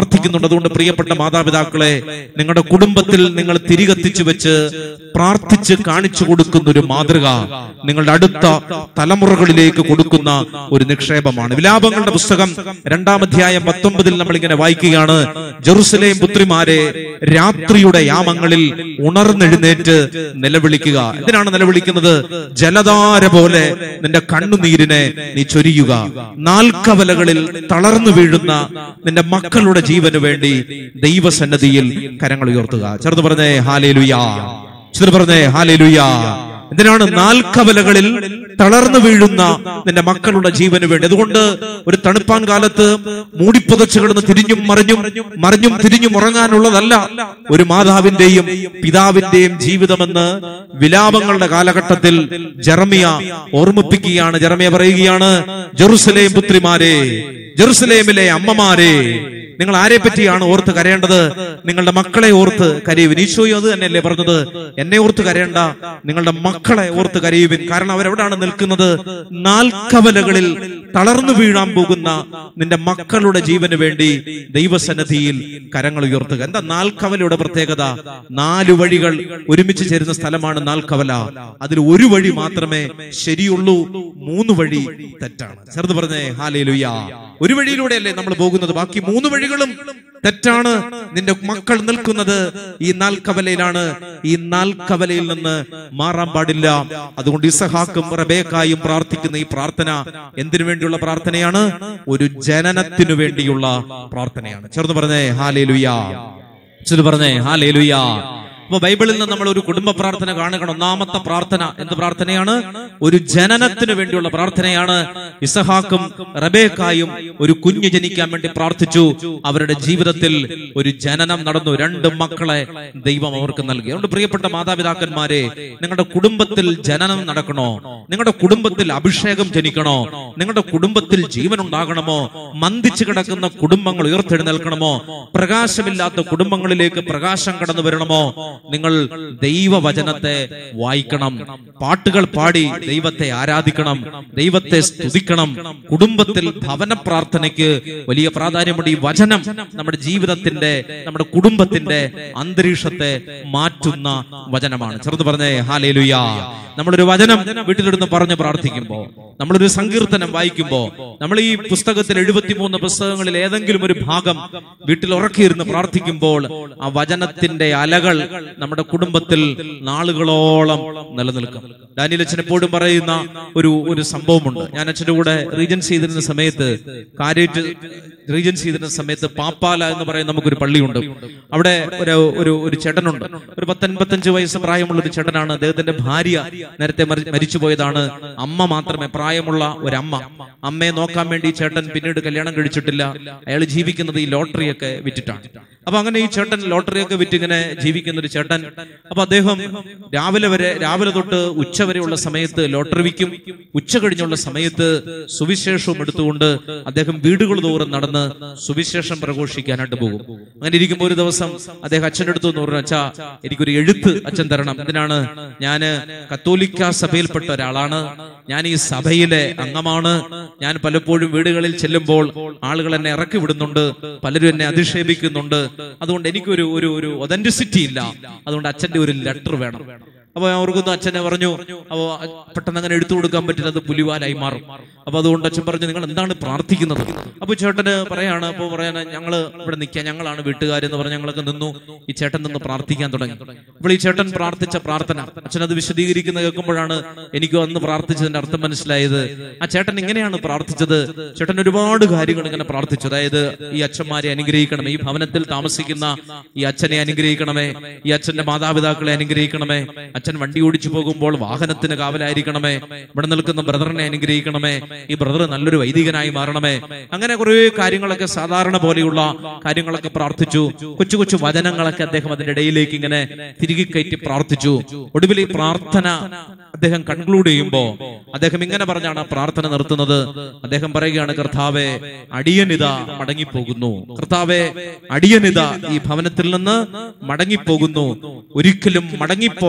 പ്രാർത്ഥിക്കുന്നുണ്ട് അതുകൊണ്ട് പ്രിയപ്പെട്ട മാതാപിതാക്കളെ നിങ്ങളുടെ കുടുംബത്തിൽ നിങ്ങൾ തിരികത്തിച്ചു വെച്ച് പ്രാർത്ഥിച്ച് കാണിച്ചു കൊടുക്കുന്ന ഒരു മാതൃക നിങ്ങളുടെ അടുത്ത തലമുറകളിലേക്ക് കൊടുക്കുന്ന ഒരു നിക്ഷേപമാണ് വിലാപങ്ങളുടെ പുസ്തകം രണ്ടാം അധ്യായം പത്തൊമ്പതിൽ നമ്മൾ ഇങ്ങനെ വായിക്കുകയാണ് ജെറുസലേം പുത്രിമാരെ രാത്രിയുടെ യാമങ്ങളിൽ ഉണർന്നെഴുന്നേറ്റ് നിലവിളിക്കുക എന്തിനാണ് നിലവിളിക്കുന്നത് ജലധാര പോലെ നിന്റെ കണ്ണുനീരിനെ നീ ചൊരിയുക നാൽക്കവലകളിൽ തളർന്നു വീഴുന്ന നിന്റെ മക്കളുടെ ജീവന് വേണ്ടി ദൈവസന്നദ്ധിയിൽ കരങ്ങൾ ഉയർത്തുക ചെറുത് പറഞ്ഞേ ഹാലേലുയാ ചെറുത് പറഞ്ഞേ ഹാലേലുയാ എന്തിനാണ് നാൽക്കവലകളിൽ തളർന്നു വീഴുന്ന നിന്റെ മക്കളുടെ ജീവന് വേണ്ടി അതുകൊണ്ട് ഒരു തണുപ്പാൻ കാലത്ത് മൂടിപ്പുതച്ചു കിടന്ന് തിരിഞ്ഞും മറിഞ്ഞും മറിഞ്ഞും തിരിഞ്ഞും ഉറങ്ങാനുള്ളതല്ല ഒരു മാതാവിന്റെയും പിതാവിന്റെയും ജീവിതമെന്ന് വിലാപങ്ങളുടെ കാലഘട്ടത്തിൽ ജെറമിയ ഓർമ്മിപ്പിക്കുകയാണ് ജെറമിയ പറയുകയാണ് ജെറുസലേം പുത്രിമാരെ ജെറുസലേമിലെ അമ്മമാരെ നിങ്ങൾ ആരെ പറ്റിയാണ് ഓർത്ത് കരയേണ്ടത് നിങ്ങളുടെ മക്കളെ ഓർത്ത് കരയുവിൻ ഈശോയും അത് തന്നെയല്ലേ പറഞ്ഞത് എന്നെ ഓർത്ത് കരയണ്ട നിങ്ങളുടെ മക്കളെ ഓർത്ത് കരയുവിൻ കാരണം അവരെവിടാണ് നിൽക്കുന്നത് നാൽക്കവലകളിൽ തളർന്നു വീഴാൻ പോകുന്ന നിന്റെ മക്കളുടെ ജീവന് വേണ്ടി ദൈവസന്നിധിയിൽ കരങ്ങൾ ഉയർത്തുക എന്താ നാൽക്കവലയുടെ പ്രത്യേകത നാല് വഴികൾ ഒരുമിച്ച് ചേരുന്ന സ്ഥലമാണ് നാൽക്കവല അതിൽ ഒരു വഴി മാത്രമേ ശരിയുള്ളൂ മൂന്ന് വഴി തെറ്റാണ് ചെറുത് പറഞ്ഞേ ഹാലേ ഒരു വഴിയിലൂടെയല്ലേ നമ്മൾ പോകുന്നത് ബാക്കി മൂന്ന് വഴികളും തെറ്റാണ് നിന്റെ മക്കൾ നിൽക്കുന്നത് ഈ നാൽക്കവലയിലാണ് ഈ നാൽക്കവലയിൽ നിന്ന് മാറാൻ പാടില്ല അതുകൊണ്ട് ഇസഹാക്കും റബേക്കായും പ്രാർത്ഥിക്കുന്ന ഈ പ്രാർത്ഥന എന്തിനു വേണ്ടിയുള്ള പ്രാർത്ഥനയാണ് ഒരു ജനനത്തിനു വേണ്ടിയുള്ള പ്രാർത്ഥനയാണ് ചെറുത് പറഞ്ഞേ ഹാലേ ലുയാ ചെറു പറഞ്ഞേ ഹാലേ ലുയാ അപ്പൊ ബൈബിളിൽ നിന്ന് നമ്മൾ ഒരു കുടുംബ പ്രാർത്ഥന കാണുകയാണ് ഒന്നാമത്തെ പ്രാർത്ഥന എന്ത് പ്രാർത്ഥനയാണ് ഒരു ജനനത്തിന് വേണ്ടിയുള്ള പ്രാർത്ഥനയാണ് ഇസഹാക്കും റബേക്കായും ഒരു കുഞ്ഞ് ജനിക്കാൻ വേണ്ടി പ്രാർത്ഥിച്ചു അവരുടെ ജീവിതത്തിൽ ഒരു ജനനം നടന്നു രണ്ട് മക്കളെ ദൈവം അവർക്ക് നൽകി അതുകൊണ്ട് പ്രിയപ്പെട്ട മാതാപിതാക്കന്മാരെ നിങ്ങളുടെ കുടുംബത്തിൽ ജനനം നടക്കണോ നിങ്ങളുടെ കുടുംബത്തിൽ അഭിഷേകം ജനിക്കണോ നിങ്ങളുടെ കുടുംബത്തിൽ ജീവൻ ഉണ്ടാകണമോ മന്ദിച്ചു കിടക്കുന്ന കുടുംബങ്ങൾ ഉയർത്തെഴുന്നേൽക്കണമോ പ്രകാശമില്ലാത്ത കുടുംബങ്ങളിലേക്ക് പ്രകാശം കടന്നു വരണമോ നിങ്ങൾ ദൈവവചനത്തെ വായിക്കണം പാട്ടുകൾ പാടി ദൈവത്തെ ആരാധിക്കണം ദൈവത്തെ സ്തുതിക്കണം കുടുംബത്തിൽ ഭവന പ്രാർത്ഥനയ്ക്ക് വലിയ പ്രാധാന്യമുണ്ട് ഈ വചനം നമ്മുടെ ജീവിതത്തിന്റെ നമ്മുടെ കുടുംബത്തിന്റെ അന്തരീക്ഷത്തെ മാറ്റുന്ന വചനമാണ് ചെറുത് പറഞ്ഞേ ഹാലേലുയാ നമ്മളൊരു വചനം വീട്ടിലിരുന്ന് പറഞ്ഞ് പ്രാർത്ഥിക്കുമ്പോ നമ്മളൊരു സങ്കീർത്തനം വായിക്കുമ്പോ നമ്മൾ ഈ പുസ്തകത്തിൽ എഴുപത്തിമൂന്ന് പുസ്തകങ്ങളിൽ ഏതെങ്കിലും ഒരു ഭാഗം വീട്ടിൽ ഉറക്കിയിരുന്ന് പ്രാർത്ഥിക്കുമ്പോൾ ആ വചനത്തിന്റെ അലകൾ നമ്മുടെ കുടുംബത്തിൽ നാളുകളോളം നിലനിൽക്കും ഡാനിയൽ അച്ഛൻ എപ്പോഴും പറയുന്ന ഒരു ഒരു സംഭവമുണ്ട് ഞാൻ അച്ഛന്റെ കൂടെ റീജൻസി ചെയ്തിരുന്ന സമയത്ത് കാര്യറ്റ് റീജൻസി ചെയ്തിരുന്ന സമയത്ത് പാപ്പാല എന്ന് പറയുന്ന നമുക്കൊരു പള്ളിയുണ്ട് അവിടെ ഒരു ഒരു ഒരു ചേട്ടനുണ്ട് ഒരു പത്തൊൻപത്തഞ്ച് വയസ്സ് പ്രായമുള്ള ഒരു ചേട്ടനാണ് അദ്ദേഹത്തിന്റെ ഭാര്യ നേരത്തെ മരി- മരിച്ചുപോയതാണ് അമ്മ മാത്രമേ പ്രായമുള്ള ഒരമ്മ അമ്മയെ നോക്കാൻ വേണ്ടി ഈ ചേട്ടൻ പിന്നീട് കല്യാണം കഴിച്ചിട്ടില്ല അയാൾ ജീവിക്കുന്നത് ഈ ലോട്ടറിയൊക്കെ വിറ്റിട്ടാണ് അപ്പൊ അങ്ങനെ ഈ ചേട്ടൻ ലോട്ടറിയൊക്കെ വിറ്റ് ഇങ്ങനെ ജീവിക്കുന്ന ഒരു ചേട്ടൻ അപ്പൊ അദ്ദേഹം രാവിലെ വരെ രാവിലെ തൊട്ട് ഉച്ച വരെയുള്ള സമയത്ത് ലോട്ടറി വിൽക്കും ഉച്ച കഴിഞ്ഞുള്ള സമയത്ത് സുവിശേഷവും എടുത്തുകൊണ്ട് അദ്ദേഹം വീടുകൾ തോറും നടന്ന് സുവിശേഷം പ്രഘോഷിക്കാനായിട്ട് പോകും അങ്ങനെ ഇരിക്കുമ്പോൾ ഒരു ദിവസം അദ്ദേഹം അച്ഛൻ്റെ അടുത്ത് എന്ന് പറഞ്ഞു അച്ഛാ എനിക്കൊരു എഴുത്ത് അച്ഛൻ തരണം എന്തിനാണ് ഞാന് കത്തോലിക്ക സഭയിൽപ്പെട്ട ഒരാളാണ് ഞാൻ ഈ സഭയിലെ അംഗമാണ് ഞാൻ പലപ്പോഴും വീടുകളിൽ ചെല്ലുമ്പോൾ ആളുകൾ എന്നെ ഇറക്കി വിടുന്നുണ്ട് പലരും എന്നെ അധിക്ഷേപിക്കുന്നുണ്ട് അതുകൊണ്ട് എനിക്കൊരു ഒരു ഒരു ഒതന്റിസിറ്റി ഇല്ല അതുകൊണ്ട് അച്ഛന്റെ ഒരു ലെറ്റർ വേണം അപ്പൊ ഞാൻ ഓർക്കുന്നു അച്ഛനെ പറഞ്ഞു അപ്പോ പെട്ടെന്ന് അങ്ങനെ എടുത്തു കൊടുക്കാൻ പറ്റില്ല അത് പുലിവാലായി മാറും അപ്പൊ അതുകൊണ്ട് അച്ഛൻ പറഞ്ഞു നിങ്ങൾ എന്താണ് പ്രാർത്ഥിക്കുന്നത് അപ്പൊ ചേട്ടന് പറയാണ് അപ്പൊ പറയാൻ ഞങ്ങള് ഇവിടെ നിൽക്കാം ഞങ്ങളാണ് വീട്ടുകാരെന്ന് പറഞ്ഞ് ഞങ്ങളൊക്കെ നിന്നു ഈ ചേട്ടൻ നിന്ന് പ്രാർത്ഥിക്കാൻ തുടങ്ങി അപ്പോൾ ഈ ചേട്ടൻ പ്രാർത്ഥിച്ച പ്രാർത്ഥന അച്ഛൻ അത് വിശദീകരിക്കുന്ന കേൾക്കുമ്പോഴാണ് എനിക്ക് അന്ന് പ്രാർത്ഥിച്ചതിന്റെ അർത്ഥം മനസ്സിലായത് ആ ചേട്ടൻ ഇങ്ങനെയാണ് പ്രാർത്ഥിച്ചത് ചേട്ടൻ ഒരുപാട് കാര്യങ്ങൾ ഇങ്ങനെ പ്രാർത്ഥിച്ചു അതായത് ഈ അച്ഛന്മാരെ അനുഗ്രഹിക്കണമേ ഈ ഭവനത്തിൽ താമസിക്കുന്ന ഈ അച്ഛനെ അനുഗ്രഹിക്കണമേ ഈ അച്ഛന്റെ മാതാപിതാക്കളെ അനുഗ്രഹിക്കണമേ അച്ഛൻ വണ്ടി ഓടിച്ചു പോകുമ്പോൾ വാഹനത്തിന് കാവലായിരിക്കണമേ ഇവിടെ നിൽക്കുന്ന ബ്രദറിനെ അനുഗ്രഹിക്കണമേ ഈ ബ്രദർ നല്ലൊരു വൈദികനായി മാറണമേ അങ്ങനെ കുറെ കാര്യങ്ങളൊക്കെ സാധാരണ പോലെയുള്ള കാര്യങ്ങളൊക്കെ പ്രാർത്ഥിച്ചു കൊച്ചു കൊച്ചു വചനങ്ങളൊക്കെ അദ്ദേഹം അതിന്റെ ഇടയിലേക്ക് ഇങ്ങനെ തിരികെ കയറ്റി പ്രാർത്ഥിച്ചു ഒടുവിൽ ഈ പ്രാർത്ഥന അദ്ദേഹം കൺക്ലൂഡ് ചെയ്യുമ്പോ അദ്ദേഹം ഇങ്ങനെ പറഞ്ഞാണ് ആ പ്രാർത്ഥന നിർത്തുന്നത് അദ്ദേഹം പറയുകയാണ് കർത്താവെ അടിയനിത മടങ്ങിപ്പോകുന്നു കർത്താവെ അടിയനിത ഈ ഭവനത്തിൽ നിന്ന് മടങ്ങിപ്പോകുന്നു ഒരിക്കലും മടങ്ങിപ്പോകാത്ത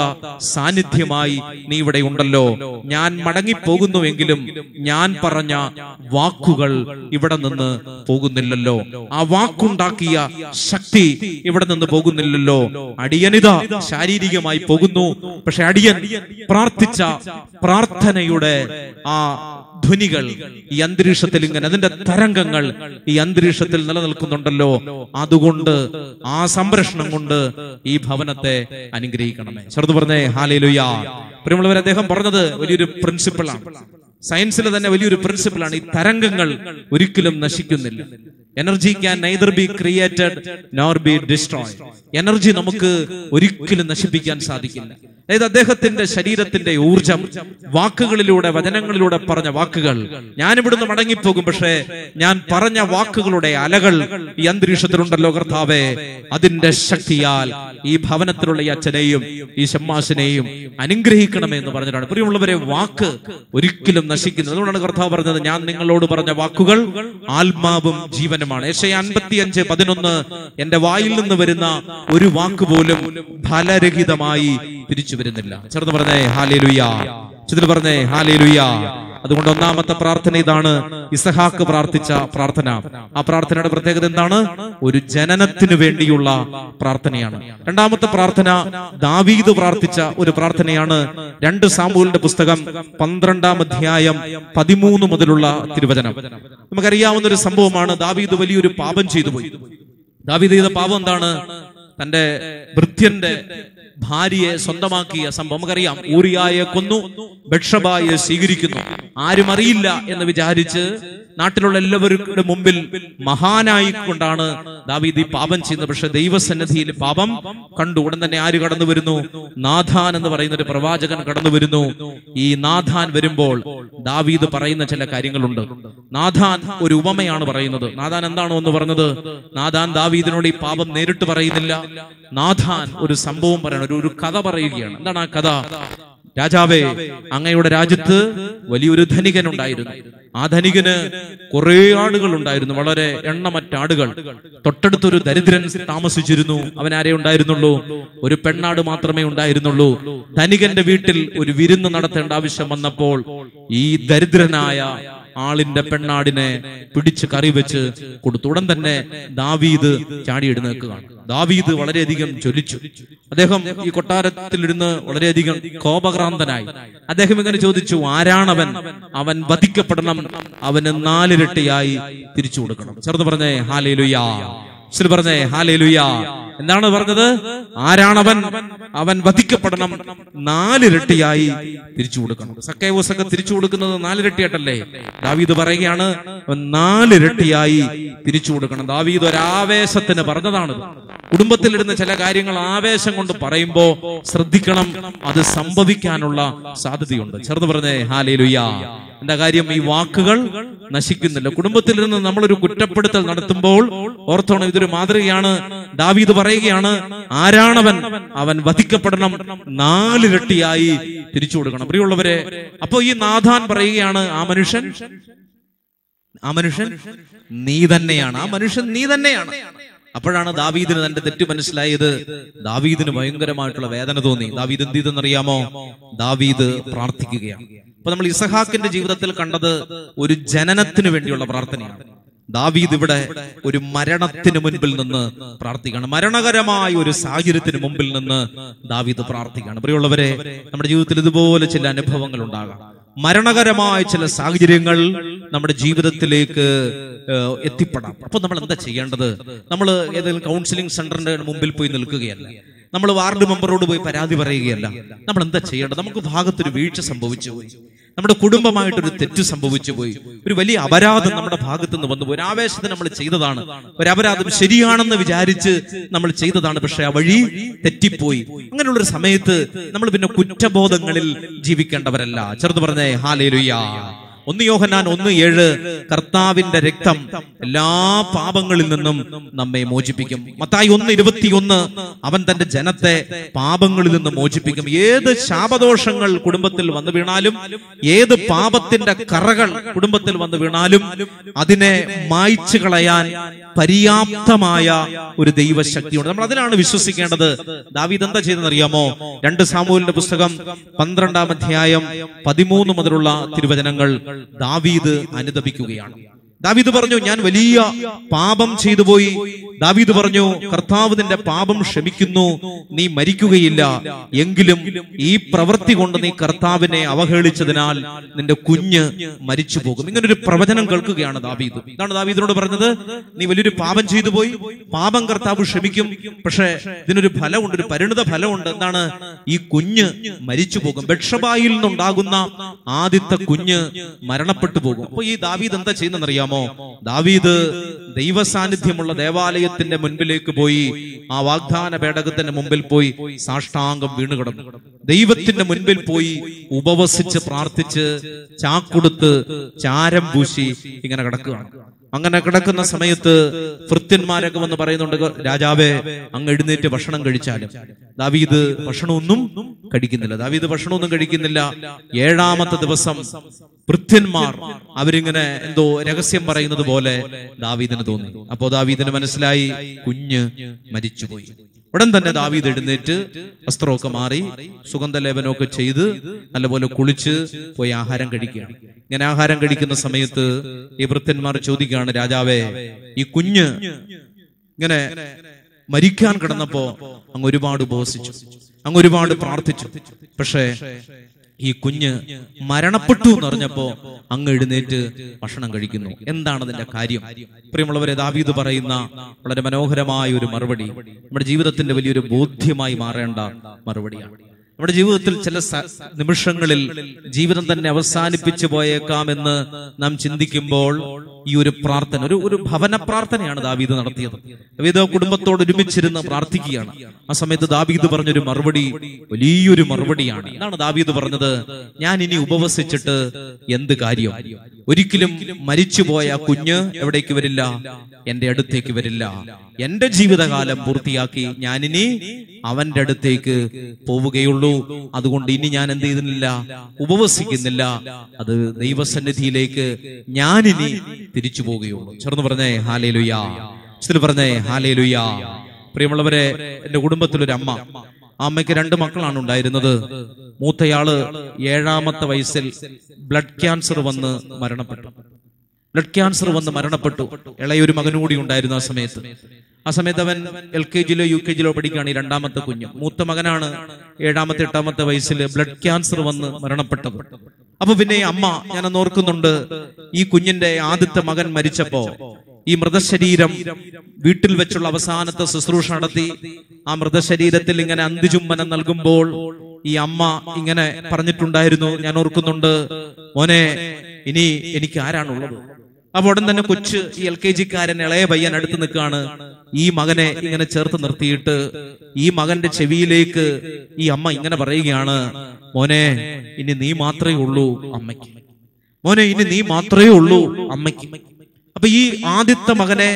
സാന്നിധ്യമായി നീ ഇവിടെ ഉണ്ടല്ലോ ഞാൻ മടങ്ങിപ്പോകുന്നുവെങ്കിലും ഞാൻ പറഞ്ഞ വാക്കുകൾ ഇവിടെ നിന്ന് പോകുന്നില്ലല്ലോ ആ വാക്കുണ്ടാക്കിയ ശക്തി ഇവിടെ നിന്ന് പോകുന്നില്ലല്ലോ അടിയനിത ശാരീരികമായി പോകുന്നു പക്ഷെ അടിയൻ പ്രാർത്ഥിച്ച പ്രാർത്ഥനയുടെ ആ ധ്വനികൾ ഈ അന്തരീക്ഷത്തിൽ ഇങ്ങനെ അതിന്റെ തരംഗങ്ങൾ ഈ അന്തരീക്ഷത്തിൽ നിലനിൽക്കുന്നുണ്ടല്ലോ അതുകൊണ്ട് ആ സംരക്ഷണം കൊണ്ട് ഈ ഭവനത്തെ അനുഗ്രഹിക്കണമേ ചെറുത് പറഞ്ഞേ ഹാലേലുയാ പ്രിയമുള്ളവർ അദ്ദേഹം പറഞ്ഞത് വലിയൊരു പ്രിൻസിപ്പിളാണ് സയൻസിലെ തന്നെ വലിയൊരു പ്രിൻസിപ്പിളാണ് ഈ തരംഗങ്ങൾ ഒരിക്കലും നശിക്കുന്നില്ല energy can neither be created nor be destroy energy നമുക്ക് ഒരിക്കലും നശിപ്പിക്കാൻ സാധിക്കില്ല അതായത് അദ്ദേഹത്തിന്റെ ശരീരത്തിന്റെ ഊർജം വാക്കുകളിലൂടെ വചനങ്ങളിലൂടെ പറഞ്ഞ വാക്കുകൾ ഞാൻ ഇവിടുന്ന് മടങ്ങിപ്പോകും പക്ഷേ ഞാൻ പറഞ്ഞ വാക്കുകളുടെ അലകൾ ഈ അന്തരീക്ഷത്തിലുണ്ടല്ലോ കർത്താവേ അതിന്റെ ശക്തിയാൽ ഈ ഭവനത്തിലുള്ള ഈ അച്ഛനെയും ഈ ഷമ്മാസിനെയും അനുഗ്രഹിക്കണമേ എന്ന് പറഞ്ഞിട്ടാണ് പ്രിയമുള്ളവരെ വാക്ക് ഒരിക്കലും നശിക്കുന്നത് അതുകൊണ്ടാണ് കർത്താവ് പറഞ്ഞത് ഞാൻ നിങ്ങളോട് പറഞ്ഞ വാക്കുകൾ ആത്മാവും ജീവനുമാണ് ഏഷ്യ അൻപത്തിയഞ്ച് പതിനൊന്ന് എന്റെ വായിൽ നിന്ന് വരുന്ന ഒരു വാക്ക് പോലും ഫലരഹിതമായി തിരിച്ചു വരുന്നില്ല ചെറുത് പറഞ്ഞേ ഹാലേ ലുയ്യ ചിതിൽ പറഞ്ഞേ ഹാലേ ലുയ്യ അതുകൊണ്ട് ഒന്നാമത്തെ പ്രാർത്ഥന ഇതാണ് ഇസഹാക്ക് പ്രാർത്ഥിച്ച പ്രാർത്ഥന ആ പ്രാർത്ഥനയുടെ പ്രത്യേകത എന്താണ് ഒരു ജനനത്തിന് വേണ്ടിയുള്ള പ്രാർത്ഥനയാണ് രണ്ടാമത്തെ പ്രാർത്ഥന ദാവീദ് പ്രാർത്ഥിച്ച ഒരു പ്രാർത്ഥനയാണ് രണ്ട് സാമൂലിന്റെ പുസ്തകം പന്ത്രണ്ടാം അധ്യായം പതിമൂന്ന് മുതലുള്ള തിരുവചനം നമുക്കറിയാവുന്ന ഒരു സംഭവമാണ് ദാവീദ് വലിയൊരു പാപം ചെയ്തു പോയി ദാവീദ് ചെയ്ത പാപം എന്താണ് തന്റെ ഭൃത്യന്റെ ഭാര്യയെ സ്വന്തമാക്കിയ സംഭവം നമുക്കറിയാം ഊറിയായെ കൊന്നു ബക്ഷബായെ സ്വീകരിക്കുന്നു ആരും അറിയില്ല എന്ന് വിചാരിച്ച് നാട്ടിലുള്ള എല്ലാവരുടെ മുമ്പിൽ മഹാനായി കൊണ്ടാണ് ദാവീദ് ഈ പാപം ചെയ്യുന്നത് പക്ഷെ ദൈവസന്നിധിയിൽ പാപം കണ്ടു ഉടൻ തന്നെ ആര് കടന്നു വരുന്നു നാഥാൻ എന്ന് പറയുന്ന ഒരു പ്രവാചകൻ കടന്നു വരുന്നു ഈ നാഥാൻ വരുമ്പോൾ ദാവീദ് പറയുന്ന ചില കാര്യങ്ങളുണ്ട് നാഥാൻ ഒരു ഉപമയാണ് പറയുന്നത് നാഥാൻ എന്താണോ എന്ന് പറഞ്ഞത് നാഥാൻ ദാവീദിനോട് ഈ പാപം നേരിട്ട് പറയുന്നില്ല നാഥാൻ ഒരു സംഭവം പറയണം ഒരു ഒരു കഥ പറയുകയാണ് എന്താണ് ആ കഥ രാജാവേ അങ്ങയുടെ രാജ്യത്ത് വലിയൊരു ധനികൻ ഉണ്ടായിരുന്നു ആ ധനികന് കുറെ ആടുകൾ ഉണ്ടായിരുന്നു വളരെ എണ്ണമറ്റ ആടുകൾ തൊട്ടടുത്തൊരു ദരിദ്രൻ താമസിച്ചിരുന്നു അവൻ ആരെ ഉണ്ടായിരുന്നുള്ളൂ ഒരു പെണ്ണാട് മാത്രമേ ഉണ്ടായിരുന്നുള്ളൂ ധനികന്റെ വീട്ടിൽ ഒരു വിരുന്ന് നടത്തേണ്ട ആവശ്യം വന്നപ്പോൾ ഈ ദരിദ്രനായ ആളിന്റെ പെണ്ണാടിനെ പിടിച്ച് കറി വെച്ച് കൊടുത്തു ഉടൻ തന്നെ ദാവീദ് ചാടി എഴുന്നേൽക്കുകയാണ് ദാവീദ് വളരെയധികം ജ്വലിച്ചു അദ്ദേഹം ഈ കൊട്ടാരത്തിലിരുന്ന് വളരെയധികം കോപക്രാന്തനായി അദ്ദേഹം ഇങ്ങനെ ചോദിച്ചു ആരാണവൻ അവൻ വധിക്കപ്പെടണം അവന് നാലിരട്ടിയായി തിരിച്ചു കൊടുക്കണം ചെറുത് പറഞ്ഞേ ഹാലേ ലുയാ പറഞ്ഞേ ഹാലേ ലുയാ എന്താണ് പറഞ്ഞത് ആരാണവൻ അവൻ വധിക്കപ്പെടണം നാലിരട്ടിയായി തിരിച്ചു കൊടുക്കണം സക്കേവസൊക്കെ തിരിച്ചു കൊടുക്കുന്നത് നാലിരട്ടിയായിട്ടല്ലേ ദാവീദ് പറയുകയാണ് അവൻ നാലിരട്ടിയായി തിരിച്ചു കൊടുക്കണം ദാവീദ് ഒരാവേശത്തിന് പറഞ്ഞതാണ് കുടുംബത്തിലിരുന്ന ചില കാര്യങ്ങൾ ആവേശം കൊണ്ട് പറയുമ്പോ ശ്രദ്ധിക്കണം അത് സംഭവിക്കാനുള്ള സാധ്യതയുണ്ട് ചെറുത് പറഞ്ഞേ ഹാലേ ലുയ്യ എന്താ കാര്യം ഈ വാക്കുകൾ നശിക്കുന്നില്ല കുടുംബത്തിലിരുന്ന് നമ്മളൊരു കുറ്റപ്പെടുത്തൽ നടത്തുമ്പോൾ ഓർത്തോണം ഇതൊരു മാതൃകയാണ് ദാവീദ് പറയുകയാണ് ആരാണവൻ അവൻ വധിക്കപ്പെടണം നാലിരട്ടിയായി തിരിച്ചു കൊടുക്കണം പ്രിയമുള്ളവരെ അപ്പോ ഈ നാഥാൻ പറയുകയാണ് ആ മനുഷ്യൻ ആ മനുഷ്യൻ നീ തന്നെയാണ് ആ മനുഷ്യൻ നീ തന്നെയാണ് അപ്പോഴാണ് ദാവീദിന് തന്റെ തെറ്റ് മനസ്സിലായത് ദാവീദിന് ഭയങ്കരമായിട്ടുള്ള വേദന തോന്നി ദാവീദ് എന്ത് ചെയ്തെന്നറിയാമോ ദാവീദ് പ്രാർത്ഥിക്കുകയാണ് അപ്പൊ നമ്മൾ ഇസഹാക്കിന്റെ ജീവിതത്തിൽ കണ്ടത് ഒരു ജനനത്തിന് വേണ്ടിയുള്ള പ്രാർത്ഥനയാണ് ദാവീദ് ഇവിടെ ഒരു മരണത്തിന് മുൻപിൽ നിന്ന് പ്രാർത്ഥിക്കുകയാണ് മരണകരമായ ഒരു സാഹചര്യത്തിന് മുമ്പിൽ നിന്ന് ദാവീദ് പ്രാർത്ഥിക്കുകയാണ് പ്രിയമുള്ളവരെ നമ്മുടെ ജീവിതത്തിൽ ഇതുപോലെ ചില അനുഭവങ്ങൾ ഉണ്ടാകാം മരണകരമായ ചില സാഹചര്യങ്ങൾ നമ്മുടെ ജീവിതത്തിലേക്ക് ഏഹ്, എത്തിപ്പെടാം അപ്പൊ നമ്മൾ എന്താ ചെയ്യേണ്ടത് നമ്മൾ ഏതെങ്കിലും കൗൺസിലിംഗ് സെന്ററിന്റെ മുമ്പിൽ പോയി നിൽക്കുകയല്ല നമ്മൾ വാർഡ് മെമ്പറോട് പോയി പരാതി പറയുകയല്ല നമ്മൾ എന്താ ചെയ്യേണ്ടത് നമുക്ക് ഭാഗത്തൊരു വീഴ്ച സംഭവിച്ചു പോയി നമ്മുടെ കുടുംബമായിട്ടൊരു തെറ്റ് സംഭവിച്ചു പോയി ഒരു വലിയ അപരാധം നമ്മുടെ ഭാഗത്ത് നിന്ന് വന്നു പോയി ഒരു ആവേശത്തിന് നമ്മൾ ചെയ്തതാണ് ഒരു അപരാധം ശരിയാണെന്ന് വിചാരിച്ച് നമ്മൾ ചെയ്തതാണ് പക്ഷെ ആ വഴി തെറ്റിപ്പോയി അങ്ങനെയുള്ളൊരു സമയത്ത് നമ്മൾ പിന്നെ കുറ്റബോധങ്ങളിൽ ജീവിക്കേണ്ടവരല്ല ചെറുത് പറഞ്ഞേ ഹാലേലുയ്യ ഒന്ന് യോഹന്നാൻ ഒന്ന് ഏഴ് കർത്താവിന്റെ രക്തം എല്ലാ പാപങ്ങളിൽ നിന്നും നമ്മെ മോചിപ്പിക്കും മത്തായി ഒന്ന് ഇരുപത്തിയൊന്ന് അവൻ തന്റെ ജനത്തെ പാപങ്ങളിൽ നിന്ന് മോചിപ്പിക്കും ഏത് ശാപദോഷങ്ങൾ കുടുംബത്തിൽ വന്നു വീണാലും ഏത് പാപത്തിന്റെ കറകൾ കുടുംബത്തിൽ വന്നു വീണാലും അതിനെ മായ്ച്ചു കളയാൻ പര്യാപ്തമായ ഒരു ദൈവശക്തിയുണ്ട് നമ്മൾ അതിനാണ് വിശ്വസിക്കേണ്ടത് ദാവീദ് എന്താ ചെയ്തെന്ന് അറിയാമോ രണ്ട് സാമൂലിന്റെ പുസ്തകം പന്ത്രണ്ടാം അധ്യായം പതിമൂന്ന് മുതലുള്ള തിരുവചനങ്ങൾ ദാവീദ് അനുദപിക്കുകയാണ് ദാവീദ് പറഞ്ഞു ഞാൻ വലിയ പാപം ചെയ്തു പോയി ദാവീദ് പറഞ്ഞു കർത്താവ് നിന്റെ പാപം ക്ഷമിക്കുന്നു നീ മരിക്കുകയില്ല എങ്കിലും ഈ പ്രവൃത്തി കൊണ്ട് നീ കർത്താവിനെ അവഹേളിച്ചതിനാൽ നിന്റെ കുഞ്ഞ് മരിച്ചു പോകും ഇങ്ങനൊരു പ്രവചനം കേൾക്കുകയാണ് ദാവീദ് ഇതാണ് ദാവീദിനോട് പറഞ്ഞത് നീ വലിയൊരു പാപം ചെയ്തു പോയി പാപം കർത്താവ് ക്ഷമിക്കും പക്ഷേ ഇതിനൊരു ഫലമുണ്ട് ഒരു പരിണിത ഫലമുണ്ട് എന്താണ് ഈ കുഞ്ഞ് മരിച്ചു പോകും ബക്ഷബായിൽ നിന്നുണ്ടാകുന്ന ആദ്യത്തെ കുഞ്ഞ് മരണപ്പെട്ടു പോകും അപ്പൊ ഈ ദാവീദ് എന്താ ചെയ്യുന്നറിയാമോ ദാവീദ് ദൈവ സാന്നിധ്യമുള്ള ദേവാലയത്തിന്റെ മുൻപിലേക്ക് പോയി ആ വാഗ്ദാന പേടകത്തിന്റെ മുമ്പിൽ പോയി സാഷ്ടാംഗം വീണുകിടന്നു ദൈവത്തിന്റെ മുൻപിൽ പോയി ഉപവസിച്ച് പ്രാർത്ഥിച്ച് ചാക്കൊടുത്ത് ചാരം പൂശി ഇങ്ങനെ കിടക്കുകയാണ് അങ്ങനെ കിടക്കുന്ന സമയത്ത് ഭൃത്യന്മാരൊക്കെ വന്ന് പറയുന്നുണ്ട് രാജാവേ അങ്ങ് എഴുന്നേറ്റ് ഭക്ഷണം കഴിച്ചാലും ദാവീദ് ഭക്ഷണമൊന്നും കഴിക്കുന്നില്ല ദാവീദ് ഭക്ഷണമൊന്നും കഴിക്കുന്നില്ല ഏഴാമത്തെ ദിവസം ഭൃത്യന്മാർ അവരിങ്ങനെ എന്തോ രഹസ്യം പറയുന്നത് പോലെ ദാവീദിന് തോന്നി അപ്പോ ദാവീദിന് മനസ്സിലായി കുഞ്ഞ് മരിച്ചുപോയി ഉടൻ തന്നെ ദാവീദ് എഴുന്നേറ്റ് വസ്ത്രമൊക്കെ മാറി സുഗന്ധലേപനമൊക്കെ ചെയ്ത് നല്ലപോലെ കുളിച്ച് പോയി ആഹാരം കഴിക്കുകയാണ് ഇങ്ങനെ ആഹാരം കഴിക്കുന്ന സമയത്ത് ഈ വൃത്തന്മാർ ചോദിക്കുകയാണ് രാജാവേ ഈ കുഞ്ഞ് ഇങ്ങനെ മരിക്കാൻ കിടന്നപ്പോ അങ്ങ് ഒരുപാട് ഉപവസിച്ചു അങ്ങ് ഒരുപാട് പ്രാർത്ഥിച്ചു പക്ഷേ ഈ കുഞ്ഞ് മരണപ്പെട്ടു എന്ന് പറഞ്ഞപ്പോ അങ്ങ് എഴുന്നേറ്റ് ഭക്ഷണം കഴിക്കുന്നു എന്താണ് അതിന്റെ കാര്യം പ്രിയമുള്ളവരെ ദാവീദ് പറയുന്ന വളരെ മനോഹരമായ ഒരു മറുപടി നമ്മുടെ ജീവിതത്തിന്റെ വലിയൊരു ബോധ്യമായി മാറേണ്ട മറുപടിയാണ് നമ്മുടെ ജീവിതത്തിൽ ചില സ- നിമിഷങ്ങളിൽ ജീവിതം തന്നെ അവസാനിപ്പിച്ചു പോയേക്കാമെന്ന് നാം ചിന്തിക്കുമ്പോൾ ഈ ഒരു പ്രാർത്ഥന ഒരു ഒരു ഭവന പ്രാർത്ഥനയാണ് ദാവീദ് നടത്തിയത് ദാവീദ് കുടുംബത്തോട് ഒരുമിച്ചിരുന്ന് പ്രാർത്ഥിക്കുകയാണ് ആ സമയത്ത് ദാവീദ് പറഞ്ഞൊരു മറുപടി വലിയൊരു മറുപടിയാണ് എന്താണ് ദാവീദ് പറഞ്ഞത് ഞാൻ ഇനി ഉപവസിച്ചിട്ട് എന്ത് കാര്യം ഒരിക്കലും മരിച്ചുപോയ ആ കുഞ്ഞ് എവിടേക്ക് വരില്ല എന്റെ അടുത്തേക്ക് വരില്ല എന്റെ ജീവിതകാലം പൂർത്തിയാക്കി ഞാനിനി അവന്റെ അടുത്തേക്ക് പോവുകയുള്ളൂ അതുകൊണ്ട് ഇനി ഞാൻ എന്ത് ചെയ്യുന്നില്ല ഉപവസിക്കുന്നില്ല അത് ദൈവസന്നിധിയിലേക്ക് ഞാനിനി തിരിച്ചു പോവുകയുള്ളൂ ചേർന്ന് പറഞ്ഞേ ഹാലേ ലുയാ പറഞ്ഞേ ഹാലേ ലുയാ പ്രിയമുള്ളവരെ എന്റെ കുടുംബത്തിലൊരു അമ്മ ആ അമ്മയ്ക്ക് രണ്ട് മക്കളാണ് ഉണ്ടായിരുന്നത് മൂത്തയാള് ഏഴാമത്തെ വയസ്സിൽ ബ്ലഡ് ക്യാൻസർ വന്ന് മരണപ്പെട്ടു ബ്ലഡ് ക്യാൻസർ വന്ന് മരണപ്പെട്ടു ഇളയൊരു മകനും കൂടി ഉണ്ടായിരുന്നു ആ സമയത്ത് ആ സമയത്ത് അവൻ എൽ കെ ജിയിലോ യു കെ ജിയിലോ പഠിക്കുകയാണ് ഈ രണ്ടാമത്തെ കുഞ്ഞ് മൂത്ത മകനാണ് ഏഴാമത്തെ എട്ടാമത്തെ വയസ്സിൽ ബ്ലഡ് ക്യാൻസർ വന്ന് മരണപ്പെട്ടത് അപ്പൊ പിന്നെ ഈ അമ്മ ഞാനന്ന് ഓർക്കുന്നുണ്ട് ഈ കുഞ്ഞിന്റെ ആദ്യത്തെ മകൻ മരിച്ചപ്പോ ഈ മൃതശരീരം വീട്ടിൽ വെച്ചുള്ള അവസാനത്തെ ശുശ്രൂഷ നടത്തി ആ മൃതശരീരത്തിൽ ഇങ്ങനെ അന്തിചുംബനം നൽകുമ്പോൾ ഈ അമ്മ ഇങ്ങനെ പറഞ്ഞിട്ടുണ്ടായിരുന്നു ഞാൻ ഓർക്കുന്നുണ്ട് മോനെ ഇനി എനിക്ക് ആരാണുള്ളത് അപ്പൊ ഉടൻ തന്നെ കൊച്ച് ഈ എൽ കെ ജിക്കാരൻ ഇളയ പയ്യൻ അടുത്ത് നിൽക്കുകയാണ് ഈ മകനെ ഇങ്ങനെ ചേർത്ത് നിർത്തിയിട്ട് ഈ മകന്റെ ചെവിയിലേക്ക് ഈ അമ്മ ഇങ്ങനെ പറയുകയാണ് മോനെ ഇനി നീ മാത്രമേ ഉള്ളൂ അമ്മയ്ക്ക് മോനെ ഇനി നീ മാത്രമേ ഉള്ളൂ അമ്മയ്ക്ക് അപ്പൊ ഈ ആദ്യത്തെ മകനെ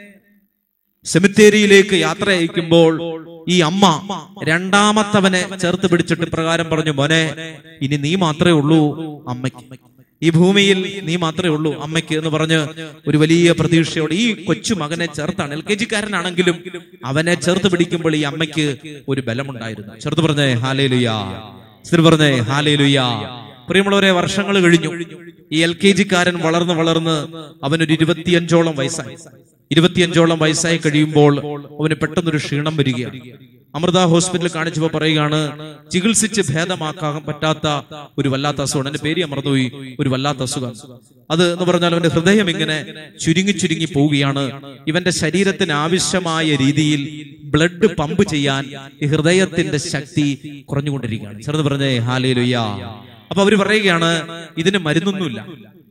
സെമിത്തേരിയിലേക്ക് യാത്ര അയക്കുമ്പോൾ ഈ അമ്മ രണ്ടാമത്തവനെ ചേർത്ത് പിടിച്ചിട്ട് പ്രകാരം പറഞ്ഞു മോനെ ഇനി നീ മാത്രമേ ഉള്ളൂ അമ്മയ്ക്ക് ഈ ഭൂമിയിൽ നീ മാത്രമേ ഉള്ളൂ അമ്മയ്ക്ക് എന്ന് പറഞ്ഞ് ഒരു വലിയ പ്രതീക്ഷയോടെ ഈ കൊച്ചു മകനെ ചേർത്താണ് എൽ കെ ജിക്കാരനാണെങ്കിലും അവനെ ചേർത്ത് പിടിക്കുമ്പോൾ ഈ അമ്മയ്ക്ക് ഒരു ബലമുണ്ടായിരുന്നു ചേർത്ത് പറഞ്ഞേ ഹാലേ ലുയാ സ്ത്രീ പറഞ്ഞേ ഹാലേ ലുയാ പ്രിയമുള്ളവരെ വർഷങ്ങൾ കഴിഞ്ഞു ഈ എൽ കെ ജിക്കാരൻ വളർന്ന് വളർന്ന് അവനൊരു ഇരുപത്തിയഞ്ചോളം വയസ്സായി ഇരുപത്തിയഞ്ചോളം വയസ്സായി കഴിയുമ്പോൾ അവന് പെട്ടെന്നൊരു ക്ഷീണം വരികയാണ് അമൃത ഹോസ്പിറ്റലിൽ കാണിച്ചപ്പോ പറയുകയാണ് ചികിത്സിച്ച് ഭേദമാക്കാൻ പറ്റാത്ത ഒരു വല്ലാത്ത അസുഖമാണ് എന്റെ പേര് അമർന്നുപോയി ഒരു വല്ലാത്ത അസുഖം അത് എന്ന് പറഞ്ഞാൽ അവന്റെ ഹൃദയം ഇങ്ങനെ ചുരുങ്ങി ചുരുങ്ങി പോവുകയാണ് ഇവന്റെ ശരീരത്തിന് ആവശ്യമായ രീതിയിൽ ബ്ലഡ് പമ്പ് ചെയ്യാൻ ഈ ഹൃദയത്തിന്റെ ശക്തി കുറഞ്ഞുകൊണ്ടിരിക്കുകയാണ് ചെറുത് പറഞ്ഞേ ഹാലേലുയ്യ അപ്പൊ അവര് പറയുകയാണ് ഇതിന് മരുന്നൊന്നുമില്ല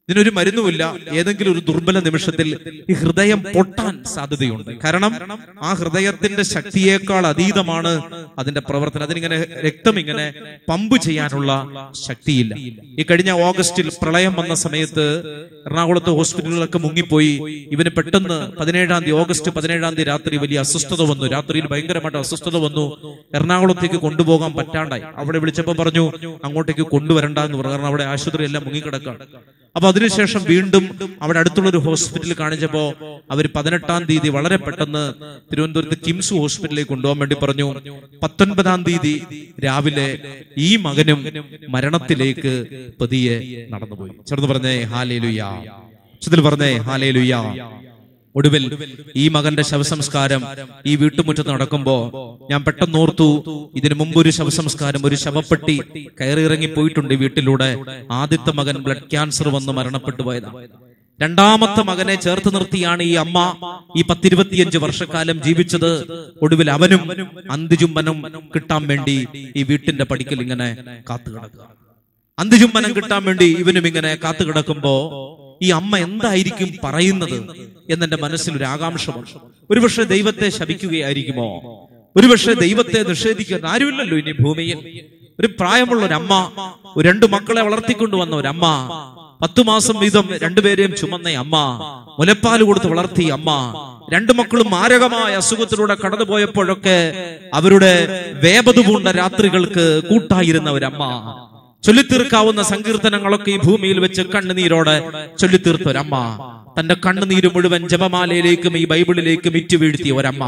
ഇതിനൊരു മരുന്നുമില്ല ഏതെങ്കിലും ഒരു ദുർബല നിമിഷത്തിൽ ഈ ഹൃദയം പൊട്ടാൻ സാധ്യതയുണ്ട് കാരണം ആ ഹൃദയത്തിന്റെ ശക്തിയേക്കാൾ അതീതമാണ് അതിന്റെ പ്രവർത്തനം അതിനിങ്ങനെ രക്തം ഇങ്ങനെ പമ്പ് ചെയ്യാനുള്ള ശക്തിയില്ല ഈ കഴിഞ്ഞ ഓഗസ്റ്റിൽ പ്രളയം വന്ന സമയത്ത് എറണാകുളത്ത് ഹോസ്പിറ്റലുകളൊക്കെ മുങ്ങിപ്പോയി ഇവന് പെട്ടെന്ന് പതിനേഴാം തീയതി ഓഗസ്റ്റ് പതിനേഴാം തീയതി രാത്രി വലിയ അസ്വസ്ഥത വന്നു രാത്രിയിൽ ഭയങ്കരമായിട്ട് അസ്വസ്ഥത വന്നു എറണാകുളത്തേക്ക് കൊണ്ടുപോകാൻ പറ്റാണ്ടായി അവിടെ വിളിച്ചപ്പോൾ പറഞ്ഞു അങ്ങോട്ടേക്ക് കൊണ്ടുവരണ്ട എന്ന് പറഞ്ഞു കാരണം അവിടെ ആശുപത്രി എല്ലാം മുങ്ങിക്കിടക്കാണ് അപ്പൊ അതിനുശേഷം വീണ്ടും അവിടെ അടുത്തുള്ള ഒരു ഹോസ്പിറ്റലിൽ കാണിച്ചപ്പോ അവർ പതിനെട്ടാം തീയതി വളരെ പെട്ടെന്ന് തിരുവനന്തപുരത്ത് കിംസ് ഹോസ്പിറ്റലിലേക്ക് കൊണ്ടുപോകാൻ വേണ്ടി പറഞ്ഞു പത്തൊൻപതാം തീയതി രാവിലെ ഈ മകനും മരണത്തിലേക്ക് പതിയെ നടന്നുപോയി ചെറുത് പറഞ്ഞേ ഹാലേ ലുയാ ചെറുതിൽ പറഞ്ഞേ ഹാലേ ലുയാ ഒടുവിൽ ഈ മകന്റെ ശവസംസ്കാരം ഈ വീട്ടുമുറ്റത്ത് നടക്കുമ്പോ ഞാൻ പെട്ടെന്ന് ഓർത്തു ഇതിനു മുമ്പ് ഒരു ശവസംസ്കാരം ഒരു ശവപ്പെട്ടി കയറിയിറങ്ങി പോയിട്ടുണ്ട് ഈ വീട്ടിലൂടെ ആദ്യത്തെ മകൻ ബ്ലഡ് ക്യാൻസർ വന്ന് മരണപ്പെട്ടു പോയതാണ് രണ്ടാമത്തെ മകനെ ചേർത്ത് നിർത്തിയാണ് ഈ അമ്മ ഈ പത്തിരുപത്തിയഞ്ച് വർഷക്കാലം ജീവിച്ചത് ഒടുവിൽ അവനും അന്തിചുംബനം കിട്ടാൻ വേണ്ടി ഈ വീട്ടിന്റെ പടിക്കൽ ഇങ്ങനെ കാത്തു കിടക്കുക അന്തിചുംബനം കിട്ടാൻ വേണ്ടി ഇവനും ഇങ്ങനെ കാത്തു കിടക്കുമ്പോ ഈ അമ്മ എന്തായിരിക്കും പറയുന്നത് എന്നെന്റെ മനസ്സിൽ ഒരു ആകാംക്ഷ വന്നു ഒരുപക്ഷെ ദൈവത്തെ ശപിക്കുകയായിരിക്കുമോ ഒരുപക്ഷെ ദൈവത്തെ നിഷേധിക്കുന്ന ആരുമില്ലല്ലോ ഇനി ഭൂമിയിൽ ഒരു പ്രായമുള്ള ഒരു അമ്മ ഒരു രണ്ട് മക്കളെ വളർത്തിക്കൊണ്ടുവന്ന ഒരു അമ്മ പത്തു മാസം വീതം രണ്ടുപേരെയും ചുമന്ന അമ്മ മുലപ്പാൽ കൊടുത്ത് വളർത്തിയ അമ്മ രണ്ടു മക്കളും മാരകമായ അസുഖത്തിലൂടെ കടന്നുപോയപ്പോഴൊക്കെ അവരുടെ വേപതു പൂണ്ട രാത്രികൾക്ക് കൂട്ടായിരുന്ന ഒരമ്മ ചൊല്ലിത്തീർക്കാവുന്ന സങ്കീർത്തനങ്ങളൊക്കെ ഈ ഭൂമിയിൽ വെച്ച് കണ്ണുനീരോടെ ചൊല്ലിത്തീർത്ത ഒരമ്മ തന്റെ കണ്ണുനീര് മുഴുവൻ ജപമാലയിലേക്കും ഈ ബൈബിളിലേക്കും ഇറ്റു വീഴ്ത്തിയ ഒരമ്മ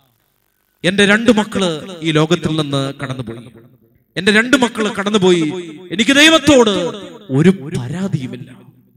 എന്റെ രണ്ടു മക്കള് ഈ ലോകത്തിൽ നിന്ന് കടന്നുപോയി എന്റെ രണ്ടു മക്കള് കടന്നുപോയി എനിക്ക് ദൈവത്തോട് ഒരു പരാതിയുമില്ല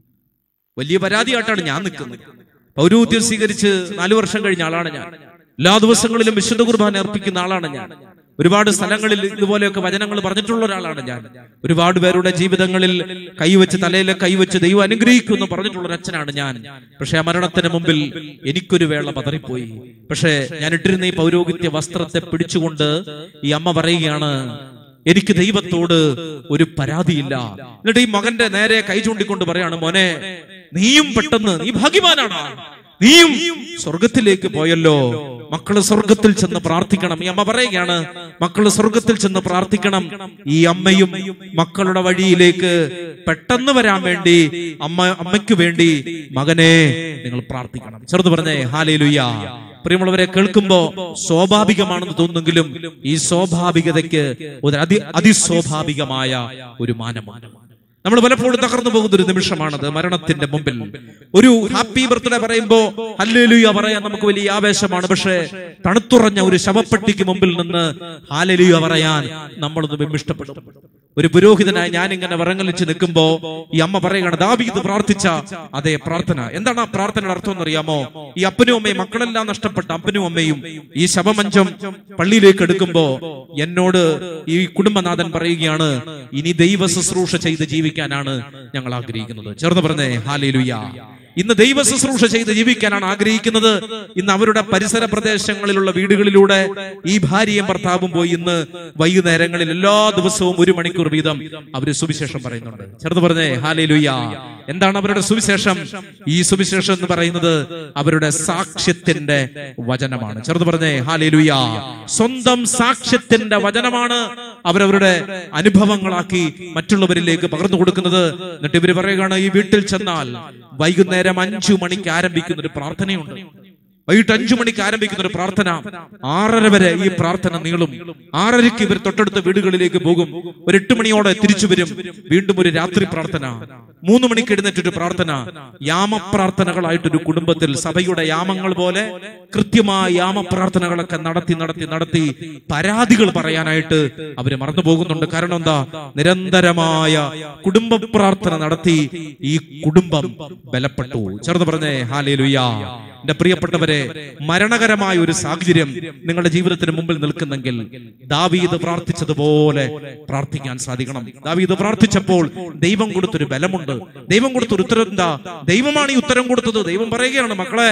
വലിയ പരാതിയായിട്ടാണ് ഞാൻ നിൽക്കുന്നത് പൗരോദ്യം സ്വീകരിച്ച് നാലു വർഷം കഴിഞ്ഞ ആളാണ് ഞാൻ എല്ലാ ദിവസങ്ങളിലും വിശുദ്ധ കുർബാന അർപ്പിക്കുന്ന ആളാണ് ഞാൻ ഒരുപാട് സ്ഥലങ്ങളിൽ ഇതുപോലെയൊക്കെ വചനങ്ങൾ പറഞ്ഞിട്ടുള്ള ഒരാളാണ് ഞാൻ ഒരുപാട് പേരുടെ ജീവിതങ്ങളിൽ കൈവച്ച് തലയിലെ കൈവച്ച് ദൈവം അനുഗ്രഹിക്കുമെന്ന് പറഞ്ഞിട്ടുള്ള ഒരു അച്ഛനാണ് ഞാൻ പക്ഷെ ആ മരണത്തിന് മുമ്പിൽ എനിക്കൊരു വേള പതറിപ്പോയി പക്ഷെ ഞാൻ ഇട്ടിരുന്ന ഈ പൗരോഹിത്യ വസ്ത്രത്തെ പിടിച്ചുകൊണ്ട് ഈ അമ്മ പറയുകയാണ് എനിക്ക് ദൈവത്തോട് ഒരു പരാതിയില്ല എന്നിട്ട് ഈ മകന്റെ നേരെ കൈ ചൂണ്ടിക്കൊണ്ട് പറയാണ് മോനെ നീയും പെട്ടെന്ന് നീ ഭാഗ്യവാനാണ് നീയും സ്വർഗത്തിലേക്ക് പോയല്ലോ മക്കള് സ്വർഗത്തിൽ ചെന്ന് പ്രാർത്ഥിക്കണം ഈ അമ്മ പറയുകയാണ് മക്കള് സ്വർഗത്തിൽ ചെന്ന് പ്രാർത്ഥിക്കണം ഈ അമ്മയും മക്കളുടെ വഴിയിലേക്ക് പെട്ടെന്ന് വരാൻ വേണ്ടി അമ്മ അമ്മയ്ക്ക് വേണ്ടി മകനെ നിങ്ങൾ പ്രാർത്ഥിക്കണം ചെറുത് പറഞ്ഞേ ഹാലേലുയ്യ പ്രിയമുള്ളവരെ കേൾക്കുമ്പോ സ്വാഭാവികമാണെന്ന് തോന്നുമെങ്കിലും ഈ സ്വാഭാവികതയ്ക്ക് ഒരു അതി അതിസ്വാഭാവികമായ ഒരു മാനമാണ് നമ്മൾ പലപ്പോഴും തകർന്നു പോകുന്ന ഒരു നിമിഷമാണത് മരണത്തിന്റെ മുമ്പിൽ ഒരു ഹാപ്പി ബർത്ത്ഡേ പറയുമ്പോ ഹല്ലേലൂയ പറയാൻ നമുക്ക് വലിയ ആവേശമാണ് പക്ഷേ തണുത്തുറഞ്ഞ ഒരു ശവപ്പെട്ടിക്ക് മുമ്പിൽ നിന്ന് ഹാലലുയ പറയാൻ നമ്മളൊന്ന് ബിംബിഷ്ടപ്പെടും ഒരു പുരോഹിതനായി ഞാൻ ഇങ്ങനെ വറങ്ങലിച്ച് നിൽക്കുമ്പോ ഈ അമ്മ പറയുകയാണ് ദാവീദ് പ്രാർത്ഥിച്ച അതേ പ്രാർത്ഥന എന്താണ് ആ പ്രാർത്ഥനയുടെ അർത്ഥം എന്നറിയാമോ ഈ അപ്പനും അമ്മയും മക്കളെല്ലാം നഷ്ടപ്പെട്ട അപ്പനും അമ്മയും ഈ ശവമഞ്ചം പള്ളിയിലേക്ക് എടുക്കുമ്പോ എന്നോട് ഈ കുടുംബനാഥൻ പറയുകയാണ് ഇനി ദൈവ ശുശ്രൂഷ ചെയ്ത് ജീവിക്കാനാണ് ഞങ്ങൾ ആഗ്രഹിക്കുന്നത് ചേർന്ന് പറഞ്ഞേ ഹാലേലുയ്യ ഇന്ന് ദൈവ ശുശ്രൂഷ ചെയ്ത് ജീവിക്കാനാണ് ആഗ്രഹിക്കുന്നത് ഇന്ന് അവരുടെ പരിസര പ്രദേശങ്ങളിലുള്ള വീടുകളിലൂടെ ഈ ഭാര്യയും ഭർത്താവും പോയി ഇന്ന് വൈകുന്നേരങ്ങളിൽ എല്ലാ ദിവസവും ഒരു മണിക്കൂർ വീതം അവര് സുവിശേഷം പറയുന്നുണ്ട് ചെറുത് പറഞ്ഞേ ഹാലേ ലുയ്യ എന്താണ് അവരുടെ സുവിശേഷം ഈ സുവിശേഷം എന്ന് പറയുന്നത് അവരുടെ സാക്ഷ്യത്തിന്റെ വചനമാണ് ചെറുത് പറഞ്ഞേ ഹാലേ ലുയ്യ സ്വന്തം സാക്ഷ്യത്തിന്റെ വചനമാണ് അവരവരുടെ അനുഭവങ്ങളാക്കി മറ്റുള്ളവരിലേക്ക് പകർന്നു കൊടുക്കുന്നത് എന്നിട്ട് ഇവര് പറയുകയാണ് ഈ വീട്ടിൽ ചെന്നാൽ വൈകുന്നേരം അഞ്ചു മണിക്ക് ആരംഭിക്കുന്ന ഒരു പ്രാർത്ഥനയുണ്ട് വൈകിട്ട് അഞ്ചു മണിക്ക് ആരംഭിക്കുന്ന ഒരു പ്രാർത്ഥന ആറര വരെ ഈ പ്രാർത്ഥന നീളും ആറരയ്ക്ക് ഇവർ തൊട്ടടുത്ത വീടുകളിലേക്ക് പോകും ഒരു എട്ട് മണിയോടെ തിരിച്ചു വരും വീണ്ടും ഒരു രാത്രി പ്രാർത്ഥന മൂന്ന് മണിക്ക് എഴുന്നേറ്റൊരു പ്രാർത്ഥന യാമപ്രാർത്ഥനകളായിട്ടൊരു കുടുംബത്തിൽ സഭയുടെ യാമങ്ങൾ പോലെ കൃത്യമായ യാമപ്രാർത്ഥനകളൊക്കെ നടത്തി നടത്തി നടത്തി പരാതികൾ പറയാനായിട്ട് അവര് മറന്നു പോകുന്നുണ്ട് കാരണം എന്താ നിരന്തരമായ കുടുംബ പ്രാർത്ഥന നടത്തി ഈ കുടുംബം ബലപ്പെട്ടു ചെറുത് പറഞ്ഞേ ഹാലേ ലുയ്യ എന്റെ പ്രിയപ്പെട്ടവരെ മരണകരമായ ഒരു സാഹചര്യം നിങ്ങളുടെ ജീവിതത്തിന് മുമ്പിൽ നിൽക്കുന്നെങ്കിൽ ദാവീദ് പ്രാർത്ഥിച്ചതുപോലെ പ്രാർത്ഥിക്കാൻ സാധിക്കണം ദാവീദ് പ്രാർത്ഥിച്ചപ്പോൾ ദൈവം കൊടുത്തൊരു ബലമുണ്ട് ദൈവം കൊടുത്തൊരു ഉത്തരം എന്താ ദൈവമാണ് ഈ ഉത്തരം കൊടുത്തത് ദൈവം പറയുകയാണ് മക്കളെ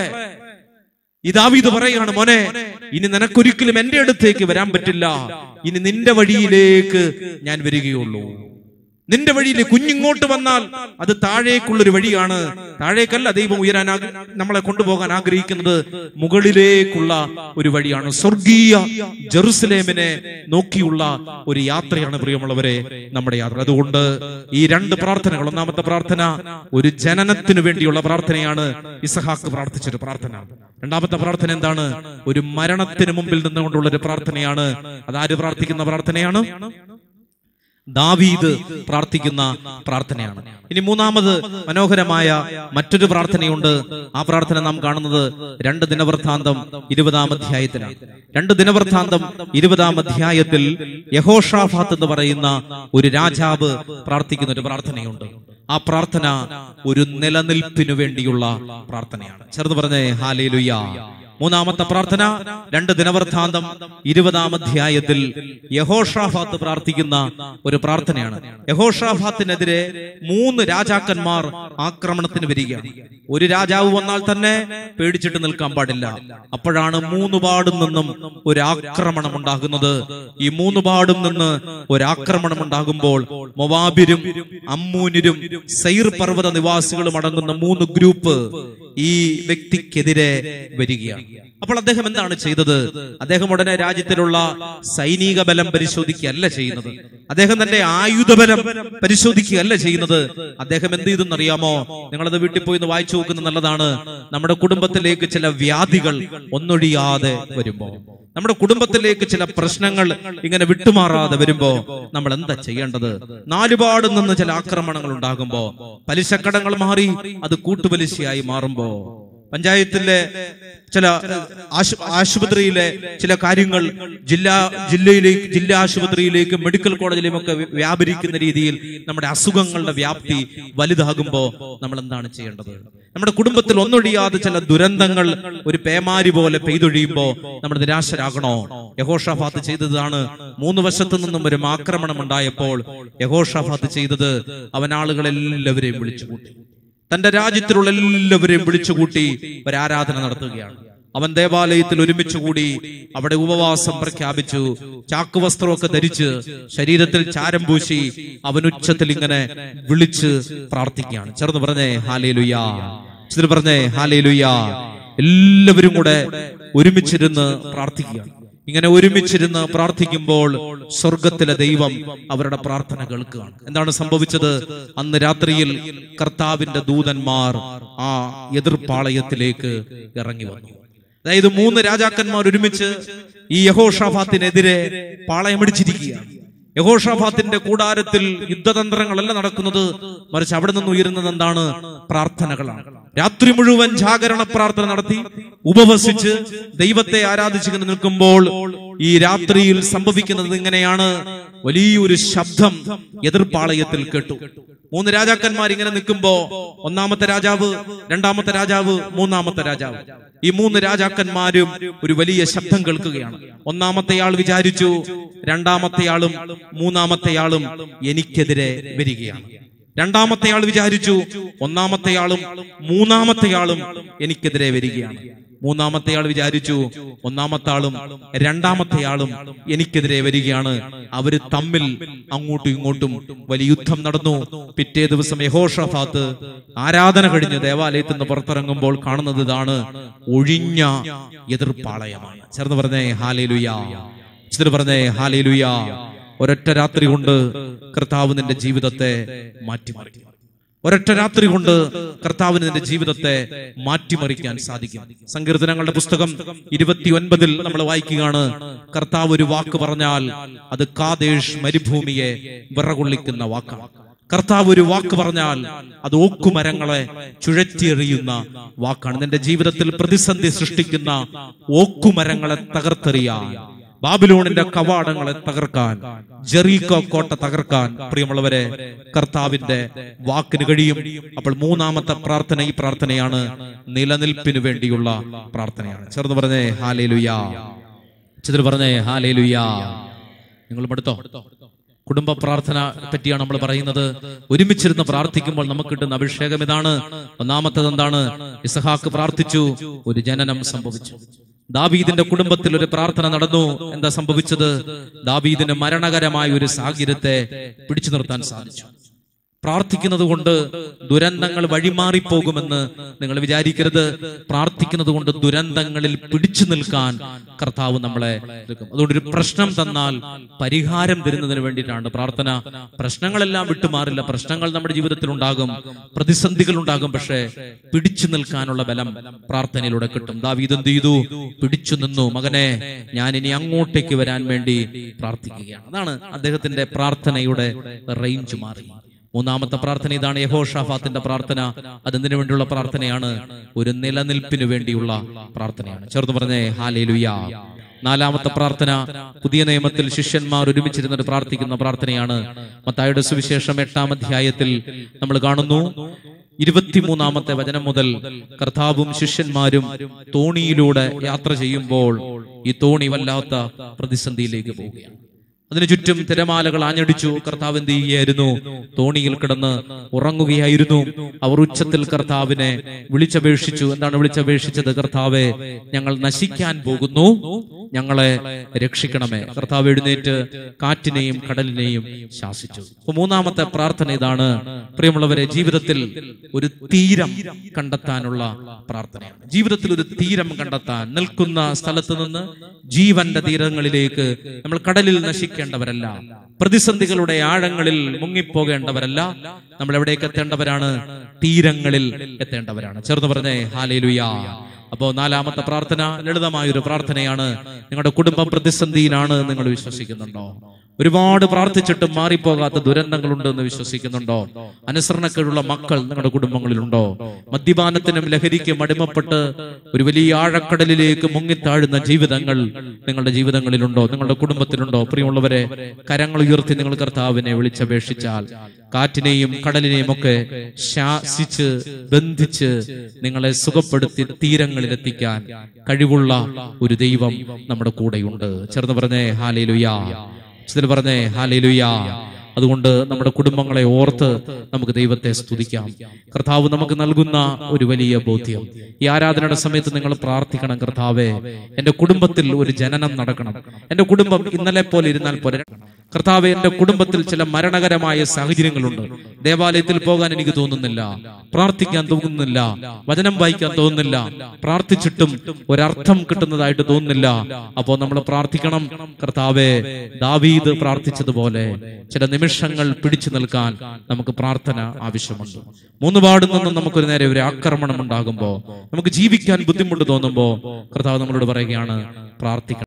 ഈ ദാവീദ് പറയുകയാണ് മോനെ ഇനി നിനക്കൊരിക്കലും എന്റെ അടുത്തേക്ക് വരാൻ പറ്റില്ല ഇനി നിന്റെ വഴിയിലേക്ക് ഞാൻ വരികയുള്ളൂ നിന്റെ വഴിയിൽ കുഞ്ഞിങ്ങോട്ട് വന്നാൽ അത് താഴേക്കുള്ളൊരു വഴിയാണ് താഴേക്കല്ല ദൈവം ഉയരാൻ ആഗ്ര- നമ്മളെ കൊണ്ടുപോകാൻ ആഗ്രഹിക്കുന്നത് മുകളിലേക്കുള്ള ഒരു വഴിയാണ് സ്വർഗീയ ജെറുസലേമിനെ നോക്കിയുള്ള ഒരു യാത്രയാണ് പ്രിയമുള്ളവരെ നമ്മുടെ യാത്ര അതുകൊണ്ട് ഈ രണ്ട് പ്രാർത്ഥനകൾ ഒന്നാമത്തെ പ്രാർത്ഥന ഒരു ജനനത്തിനു വേണ്ടിയുള്ള പ്രാർത്ഥനയാണ് ഇസഹാക്ക് പ്രാർത്ഥിച്ചൊരു പ്രാർത്ഥന രണ്ടാമത്തെ പ്രാർത്ഥന എന്താണ് ഒരു മരണത്തിന് മുമ്പിൽ നിന്നുകൊണ്ടുള്ള ഒരു പ്രാർത്ഥനയാണ് അതാര് പ്രാർത്ഥിക്കുന്ന പ്രാർത്ഥനയാണ് ദാവീദ് പ്രാർത്ഥിക്കുന്ന പ്രാർത്ഥനയാണ് ഇനി മൂന്നാമത് മനോഹരമായ മറ്റൊരു പ്രാർത്ഥനയുണ്ട് ആ പ്രാർത്ഥന നാം കാണുന്നത് രണ്ട് ദിനവൃത്താന്തം ഇരുപതാം അധ്യായത്തിലാണ് രണ്ട് ദിനവൃത്താന്തം ഇരുപതാം അധ്യായത്തിൽ യഹോഷാഫാത്ത് എന്ന് പറയുന്ന ഒരു രാജാവ് പ്രാർത്ഥിക്കുന്ന ഒരു പ്രാർത്ഥനയുണ്ട് ആ പ്രാർത്ഥന ഒരു നിലനിൽപ്പിനു വേണ്ടിയുള്ള പ്രാർത്ഥനയാണ് ചേർന്ന് പറഞ്ഞേ ഹാലേലുയ്യ മൂന്നാമത്തെ പ്രാർത്ഥന രണ്ട് ദിനവൃത്താന്തം ഇരുപതാം അധ്യായത്തിൽ യഹോഷാഫാത്ത് പ്രാർത്ഥിക്കുന്ന ഒരു പ്രാർത്ഥനയാണ് യഹോഷാഫാത്തിനെതിരെ മൂന്ന് രാജാക്കന്മാർ ആക്രമണത്തിന് വരികയാണ് ഒരു രാജാവ് വന്നാൽ തന്നെ പേടിച്ചിട്ട് നിൽക്കാൻ പാടില്ല അപ്പോഴാണ് മൂന്ന് പാടും നിന്നും ഒരു ആക്രമണം ഉണ്ടാകുന്നത് ഈ മൂന്ന് പാടും നിന്ന് ഒരു ആക്രമണം ഉണ്ടാകുമ്പോൾ മൊവാബിരും അമ്മൂനിരും സൈർ പർവ്വത നിവാസികളും അടങ്ങുന്ന മൂന്ന് ഗ്രൂപ്പ് ഈ വ്യക്തിക്കെതിരെ വരികയാണ് അപ്പോൾ അദ്ദേഹം എന്താണ് ചെയ്തത് അദ്ദേഹം ഉടനെ രാജ്യത്തിലുള്ള സൈനിക ബലം പരിശോധിക്കുകയല്ല ചെയ്യുന്നത് അദ്ദേഹം തന്റെ ആയുധബലം പരിശോധിക്കുകയല്ല ചെയ്യുന്നത് അദ്ദേഹം എന്ത് ചെയ്തെന്നറിയാമോ നിങ്ങളത് വീട്ടിൽ പോയി ഒന്ന് വായിച്ചു നോക്കുന്നത് നല്ലതാണ് നമ്മുടെ കുടുംബത്തിലേക്ക് ചില വ്യാധികൾ ഒന്നൊഴിയാതെ വരുമ്പോ നമ്മുടെ കുടുംബത്തിലേക്ക് ചില പ്രശ്നങ്ങൾ ഇങ്ങനെ വിട്ടുമാറാതെ വരുമ്പോ നമ്മൾ എന്താ ചെയ്യേണ്ടത് നാലുപാട് നിന്ന് ചില ആക്രമണങ്ങൾ ഉണ്ടാകുമ്പോ പലിശക്കടങ്ങൾ മാറി അത് കൂട്ടുപലിശയായി മാറുമ്പോ പഞ്ചായത്തിലെ ചില ആശു- ആശുപത്രിയിലെ ചില കാര്യങ്ങൾ ജില്ലാ ജില്ലയിലേക്ക് ജില്ലാ ആശുപത്രിയിലേക്കും മെഡിക്കൽ കോളേജിലേക്കും ഒക്കെ വ്യാപരിക്കുന്ന രീതിയിൽ നമ്മുടെ അസുഖങ്ങളുടെ വ്യാപ്തി വലുതാകുമ്പോ നമ്മൾ എന്താണ് ചെയ്യേണ്ടത് നമ്മുടെ കുടുംബത്തിൽ ഒന്നൊഴിയാതെ ചില ദുരന്തങ്ങൾ ഒരു പേമാരി പോലെ പെയ്തൊഴിയുമ്പോ നമ്മൾ നിരാശരാകണോ യഹോഷാഫാത്ത് ചെയ്തതാണ് മൂന്ന് വശത്തു നിന്നും ഒരു ആക്രമണം ഉണ്ടായപ്പോൾ യഹോഷാഫാത്ത് ചെയ്തത് അവൻ ആളുകളെല്ലാവരെയും വിളിച്ചുകൂട്ടി തന്റെ രാജ്യത്തിലുള്ള എല്ലാവരെയും വിളിച്ചുകൂട്ടി ഒരു ആരാധന നടത്തുകയാണ് അവൻ ദേവാലയത്തിൽ ഒരുമിച്ച് കൂടി അവിടെ ഉപവാസം പ്രഖ്യാപിച്ചു ചാക്കുവസ്ത്രമൊക്കെ ധരിച്ച് ശരീരത്തിൽ ചാരം പൂശി അവൻ ഉച്ചത്തിൽ ഇങ്ങനെ വിളിച്ച് പ്രാർത്ഥിക്കുകയാണ് ചേർന്ന് പറഞ്ഞേ ഹാലേ ലുയാ ചേർന്ന് പറഞ്ഞേ ഹാലേ ലുയാ എല്ലാവരും കൂടെ ഒരുമിച്ചിരുന്ന് പ്രാർത്ഥിക്കുകയാണ് ഇങ്ങനെ ഒരുമിച്ചിരുന്ന് പ്രാർത്ഥിക്കുമ്പോൾ സ്വർഗത്തിലെ ദൈവം അവരുടെ പ്രാർത്ഥന കേൾക്കുകയാണ് എന്താണ് സംഭവിച്ചത് അന്ന് രാത്രിയിൽ കർത്താവിന്റെ ദൂതന്മാർ ആ എതിർപ്പാളയത്തിലേക്ക് ഇറങ്ങി വന്നു അതായത് മൂന്ന് രാജാക്കന്മാർ ഒരുമിച്ച് ഈ യഹോഷാഫാത്തിനെതിരെ പാളയമടിച്ചിരിക്കുകയാണ് യഹോഷാഫാത്തിന്റെ കൂടാരത്തിൽ യുദ്ധതന്ത്രങ്ങളല്ല നടക്കുന്നത് മറിച്ച് അവിടെ നിന്ന് ഉയരുന്നത് എന്താണ് പ്രാർത്ഥനകളാണ് രാത്രി മുഴുവൻ ജാഗരണ പ്രാർത്ഥന നടത്തി ഉപവസിച്ച് ദൈവത്തെ ആരാധിച്ചു നിൽക്കുമ്പോൾ ഈ രാത്രിയിൽ സംഭവിക്കുന്നത് ഇങ്ങനെയാണ് വലിയൊരു ശബ്ദം എതിർപ്പാളയത്തിൽ കേട്ടു മൂന്ന് രാജാക്കന്മാർ ഇങ്ങനെ നിൽക്കുമ്പോ ഒന്നാമത്തെ രാജാവ് രണ്ടാമത്തെ രാജാവ് മൂന്നാമത്തെ രാജാവ് ഈ മൂന്ന് രാജാക്കന്മാരും ഒരു വലിയ ശബ്ദം കേൾക്കുകയാണ് ഒന്നാമത്തെയാൾ വിചാരിച്ചു രണ്ടാമത്തെയാളും മൂന്നാമത്തെയാളും എനിക്കെതിരെ വരികയാണ് രണ്ടാമത്തെയാൾ വിചാരിച്ചു ഒന്നാമത്തെയാളും മൂന്നാമത്തെയാളും എനിക്കെതിരെ വരികയാണ് മൂന്നാമത്തെയാൾ വിചാരിച്ചു ഒന്നാമത്തെ ആളും രണ്ടാമത്തെ ആളും എനിക്കെതിരെ വരികയാണ് അവര് തമ്മിൽ അങ്ങോട്ടും ഇങ്ങോട്ടും വലിയ യുദ്ധം നടന്നു പിറ്റേ ദിവസം യഹോഷഫാത്ത് ആരാധന കഴിഞ്ഞ് ദേവാലയത്തിൽ നിന്ന് പുറത്തിറങ്ങുമ്പോൾ കാണുന്നത് ഇതാണ് ഒഴിഞ്ഞ എതിർപ്പാളയമാണ് ചേർന്ന് പറഞ്ഞേ ഹാലേലുയാ ചേർന്ന് പറഞ്ഞേ ഹാലേലുയാ ഒരൊറ്റ രാത്രി കൊണ്ട് കർത്താവ് നിന്റെ ജീവിതത്തെ മാറ്റിമറിക്കും ഒരൊറ്റ രാത്രി കൊണ്ട് കർത്താവിന് നിന്റെ ജീവിതത്തെ മാറ്റിമറിക്കാൻ സാധിക്കും സങ്കീർത്തനങ്ങളുടെ പുസ്തകം ഇരുപത്തിയൊൻപതിൽ നമ്മൾ വായിക്കുകയാണ് കർത്താവ് ഒരു വാക്ക് പറഞ്ഞാൽ അത് കാദേശ് മരുഭൂമിയെ വിറകൊള്ളിക്കുന്ന വാക്കാണ് കർത്താവ് ഒരു വാക്ക് പറഞ്ഞാൽ അത് ഓക്കുമരങ്ങളെ ചുഴറ്റിയെറിയുന്ന വാക്കാണ് നിന്റെ ജീവിതത്തിൽ പ്രതിസന്ധി സൃഷ്ടിക്കുന്ന ഓക്കുമരങ്ങളെ തകർത്തെറിയാൻ ബാബിലോണിന്റെ കവാടങ്ങളെ തകർക്കാൻ ജെറീക്കോ കോട്ട തകർക്കാൻ പ്രിയമുള്ളവരെ കർത്താവിന്റെ വാക്കിന് കഴിയും അപ്പോൾ മൂന്നാമത്തെ പ്രാർത്ഥന ഈ പ്രാർത്ഥനയാണ് നിലനിൽപ്പിന് വേണ്ടിയുള്ള പ്രാർത്ഥനയാണ് ചേർന്ന് പറഞ്ഞേ ഹാലേ ലുയാ ചിതർ പറഞ്ഞേ ഹാലേ ലുയാ നിങ്ങൾ എടുത്തോ കുടുംബ പ്രാർത്ഥന പറ്റിയാണ് നമ്മൾ പറയുന്നത് ഒരുമിച്ചിരുന്ന് പ്രാർത്ഥിക്കുമ്പോൾ നമുക്ക് കിട്ടുന്ന അഭിഷേകം ഇതാണ് ഒന്നാമത്തത് എന്താണ് ഇസഹാക്ക് പ്രാർത്ഥിച്ചു ഒരു ജനനം സംഭവിച്ചു ദാവീദിന്റെ കുടുംബത്തിൽ ഒരു പ്രാർത്ഥന നടന്നു എന്താ സംഭവിച്ചത് ദാവീദിന് മരണകരമായ ഒരു സാഹചര്യത്തെ പിടിച്ചു നിർത്താൻ സാധിച്ചു പ്രാർത്ഥിക്കുന്നത് കൊണ്ട് ദുരന്തങ്ങൾ വഴിമാറിപ്പോകുമെന്ന് നിങ്ങൾ വിചാരിക്കരുത് പ്രാർത്ഥിക്കുന്നത് കൊണ്ട് ദുരന്തങ്ങളിൽ പിടിച്ചു നിൽക്കാൻ കർത്താവ് നമ്മളെ എടുക്കും അതുകൊണ്ട് ഒരു പ്രശ്നം തന്നാൽ പരിഹാരം തരുന്നതിന് വേണ്ടിയിട്ടാണ് പ്രാർത്ഥന പ്രശ്നങ്ങളെല്ലാം വിട്ടുമാറില്ല പ്രശ്നങ്ങൾ നമ്മുടെ ജീവിതത്തിൽ ഉണ്ടാകും പ്രതിസന്ധികൾ ഉണ്ടാകും പക്ഷേ പിടിച്ചു നിൽക്കാനുള്ള ബലം പ്രാർത്ഥനയിലൂടെ കിട്ടും ദാവീദ് എന്ത് ചെയ്തു പിടിച്ചു നിന്നു മകനെ ഞാൻ ഇനി അങ്ങോട്ടേക്ക് വരാൻ വേണ്ടി പ്രാർത്ഥിക്കുകയാണ് അതാണ് അദ്ദേഹത്തിന്റെ പ്രാർത്ഥനയുടെ റേഞ്ച് മാറി മൂന്നാമത്തെ പ്രാർത്ഥന ഇതാണ് യഹോഷാഫാത്തിന്റെ പ്രാർത്ഥന അതെന്തിനു വേണ്ടിയുള്ള പ്രാർത്ഥനയാണ് ഒരു നിലനിൽപ്പിന് വേണ്ടിയുള്ള പ്രാർത്ഥനയാണ് ചേർന്ന് പറഞ്ഞേ ഹാലേലുയ നാലാമത്തെ പ്രാർത്ഥന പുതിയ നിയമത്തിൽ ശിഷ്യന്മാർ ഒരുമിച്ചിരുന്നിട്ട് പ്രാർത്ഥിക്കുന്ന പ്രാർത്ഥനയാണ് മത്തായുടെ സുവിശേഷം എട്ടാം അധ്യായത്തിൽ നമ്മൾ കാണുന്നു ഇരുപത്തിമൂന്നാമത്തെ വചനം മുതൽ കർത്താവും ശിഷ്യന്മാരും തോണിയിലൂടെ യാത്ര ചെയ്യുമ്പോൾ ഈ തോണി വല്ലാത്ത പ്രതിസന്ധിയിലേക്ക് പോവുകയാണ് അതിനു ചുറ്റും തിരമാലകൾ ആഞ്ഞടിച്ചു കർത്താവ് എന്ത് ചെയ്യുകയായിരുന്നു തോണിയിൽ കിടന്ന് ഉറങ്ങുകയായിരുന്നു അവർ ഉച്ചത്തിൽ കർത്താവിനെ വിളിച്ചപേക്ഷിച്ചു എന്താണ് വിളിച്ചപേക്ഷിച്ചത് കർത്താവെ ഞങ്ങൾ നശിക്കാൻ പോകുന്നു ഞങ്ങളെ രക്ഷിക്കണമേ കർത്താവ് എഴുന്നേറ്റ് കാറ്റിനെയും കടലിനെയും ശാസിച്ചു അപ്പൊ മൂന്നാമത്തെ പ്രാർത്ഥന ഇതാണ് പ്രിയമുള്ളവരെ ജീവിതത്തിൽ ഒരു തീരം കണ്ടെത്താനുള്ള പ്രാർത്ഥനയാണ് ജീവിതത്തിൽ ഒരു തീരം കണ്ടെത്താൻ നിൽക്കുന്ന സ്ഥലത്ത് നിന്ന് ജീവന്റെ തീരങ്ങളിലേക്ക് നമ്മൾ കടലിൽ നശിക്കേണ്ടവരല്ല പ്രതിസന്ധികളുടെ ആഴങ്ങളിൽ മുങ്ങിപ്പോകേണ്ടവരല്ല നമ്മൾ എവിടേക്ക് എത്തേണ്ടവരാണ് തീരങ്ങളിൽ എത്തേണ്ടവരാണ് ചേർന്ന് പറഞ്ഞേ ഹാലേലുയാ അപ്പോ നാലാമത്തെ പ്രാർത്ഥന ലളിതമായ ഒരു പ്രാർത്ഥനയാണ് നിങ്ങളുടെ കുടുംബം പ്രതിസന്ധിയിലാണ് നിങ്ങൾ വിശ്വസിക്കുന്നുണ്ടോ ഒരുപാട് പ്രാർത്ഥിച്ചിട്ടും മാറിപ്പോകാത്ത ദുരന്തങ്ങളുണ്ട് എന്ന് വിശ്വസിക്കുന്നുണ്ടോ അനുസരണക്കേടുള്ള മക്കൾ നിങ്ങളുടെ കുടുംബങ്ങളിലുണ്ടോ മദ്യപാനത്തിനും ലഹരിക്കും അടിമപ്പെട്ട് ഒരു വലിയ ആഴക്കടലിലേക്ക് മുങ്ങിത്താഴുന്ന ജീവിതങ്ങൾ നിങ്ങളുടെ ജീവിതങ്ങളിലുണ്ടോ നിങ്ങളുടെ കുടുംബത്തിലുണ്ടോ പ്രിയമുള്ളവരെ കരങ്ങൾ ഉയർത്തി നിങ്ങൾ കർത്താവിനെ വിളിച്ചപേക്ഷിച്ചാൽ കാറ്റിനെയും കടലിനെയും ഒക്കെ ശാസിച്ച് ബന്ധിച്ച് നിങ്ങളെ സുഖപ്പെടുത്തി തീരങ്ങളിലെത്തിക്കാൻ കഴിവുള്ള ഒരു ദൈവം നമ്മുടെ കൂടെയുണ്ട് ചേർന്ന് പറഞ്ഞേ ഹാലേലുയാ ചിലർ പറഞ്ഞേ ഹാലേലുയാ അതുകൊണ്ട് നമ്മുടെ കുടുംബങ്ങളെ ഓർത്ത് നമുക്ക് ദൈവത്തെ സ്തുതിക്കാം കർത്താവ് നമുക്ക് നൽകുന്ന ഒരു വലിയ ബോധ്യം ഈ ആരാധനയുടെ സമയത്ത് നിങ്ങൾ പ്രാർത്ഥിക്കണം കർത്താവെ എന്റെ കുടുംബത്തിൽ ഒരു ജനനം നടക്കണം എന്റെ കുടുംബം ഇന്നലെ പോലെ ഇരുന്നാൽ പോലെ കർത്താവെ എന്റെ കുടുംബത്തിൽ ചില മരണകരമായ സാഹചര്യങ്ങളുണ്ട് ദേവാലയത്തിൽ പോകാൻ എനിക്ക് തോന്നുന്നില്ല പ്രാർത്ഥിക്കാൻ തോന്നുന്നില്ല വചനം വായിക്കാൻ തോന്നുന്നില്ല പ്രാർത്ഥിച്ചിട്ടും ഒരർത്ഥം കിട്ടുന്നതായിട്ട് തോന്നുന്നില്ല അപ്പോ നമ്മൾ പ്രാർത്ഥിക്കണം കർത്താവെ ദാവീദ് പ്രാർത്ഥിച്ചതുപോലെ ചില നിമിഷങ്ങൾ പിടിച്ചു നിൽക്കാൻ നമുക്ക് പ്രാർത്ഥന ആവശ്യമുണ്ട് മൂന്ന് പാടിൽ നിന്നും നമുക്കൊരു നേരെ ഒരു ആക്രമണം ഉണ്ടാകുമ്പോ നമുക്ക് ജീവിക്കാൻ ബുദ്ധിമുട്ട് തോന്നുമ്പോ കർത്താവ് നമ്മളോട് പറയുകയാണ് പ്രാർത്ഥിക്കണം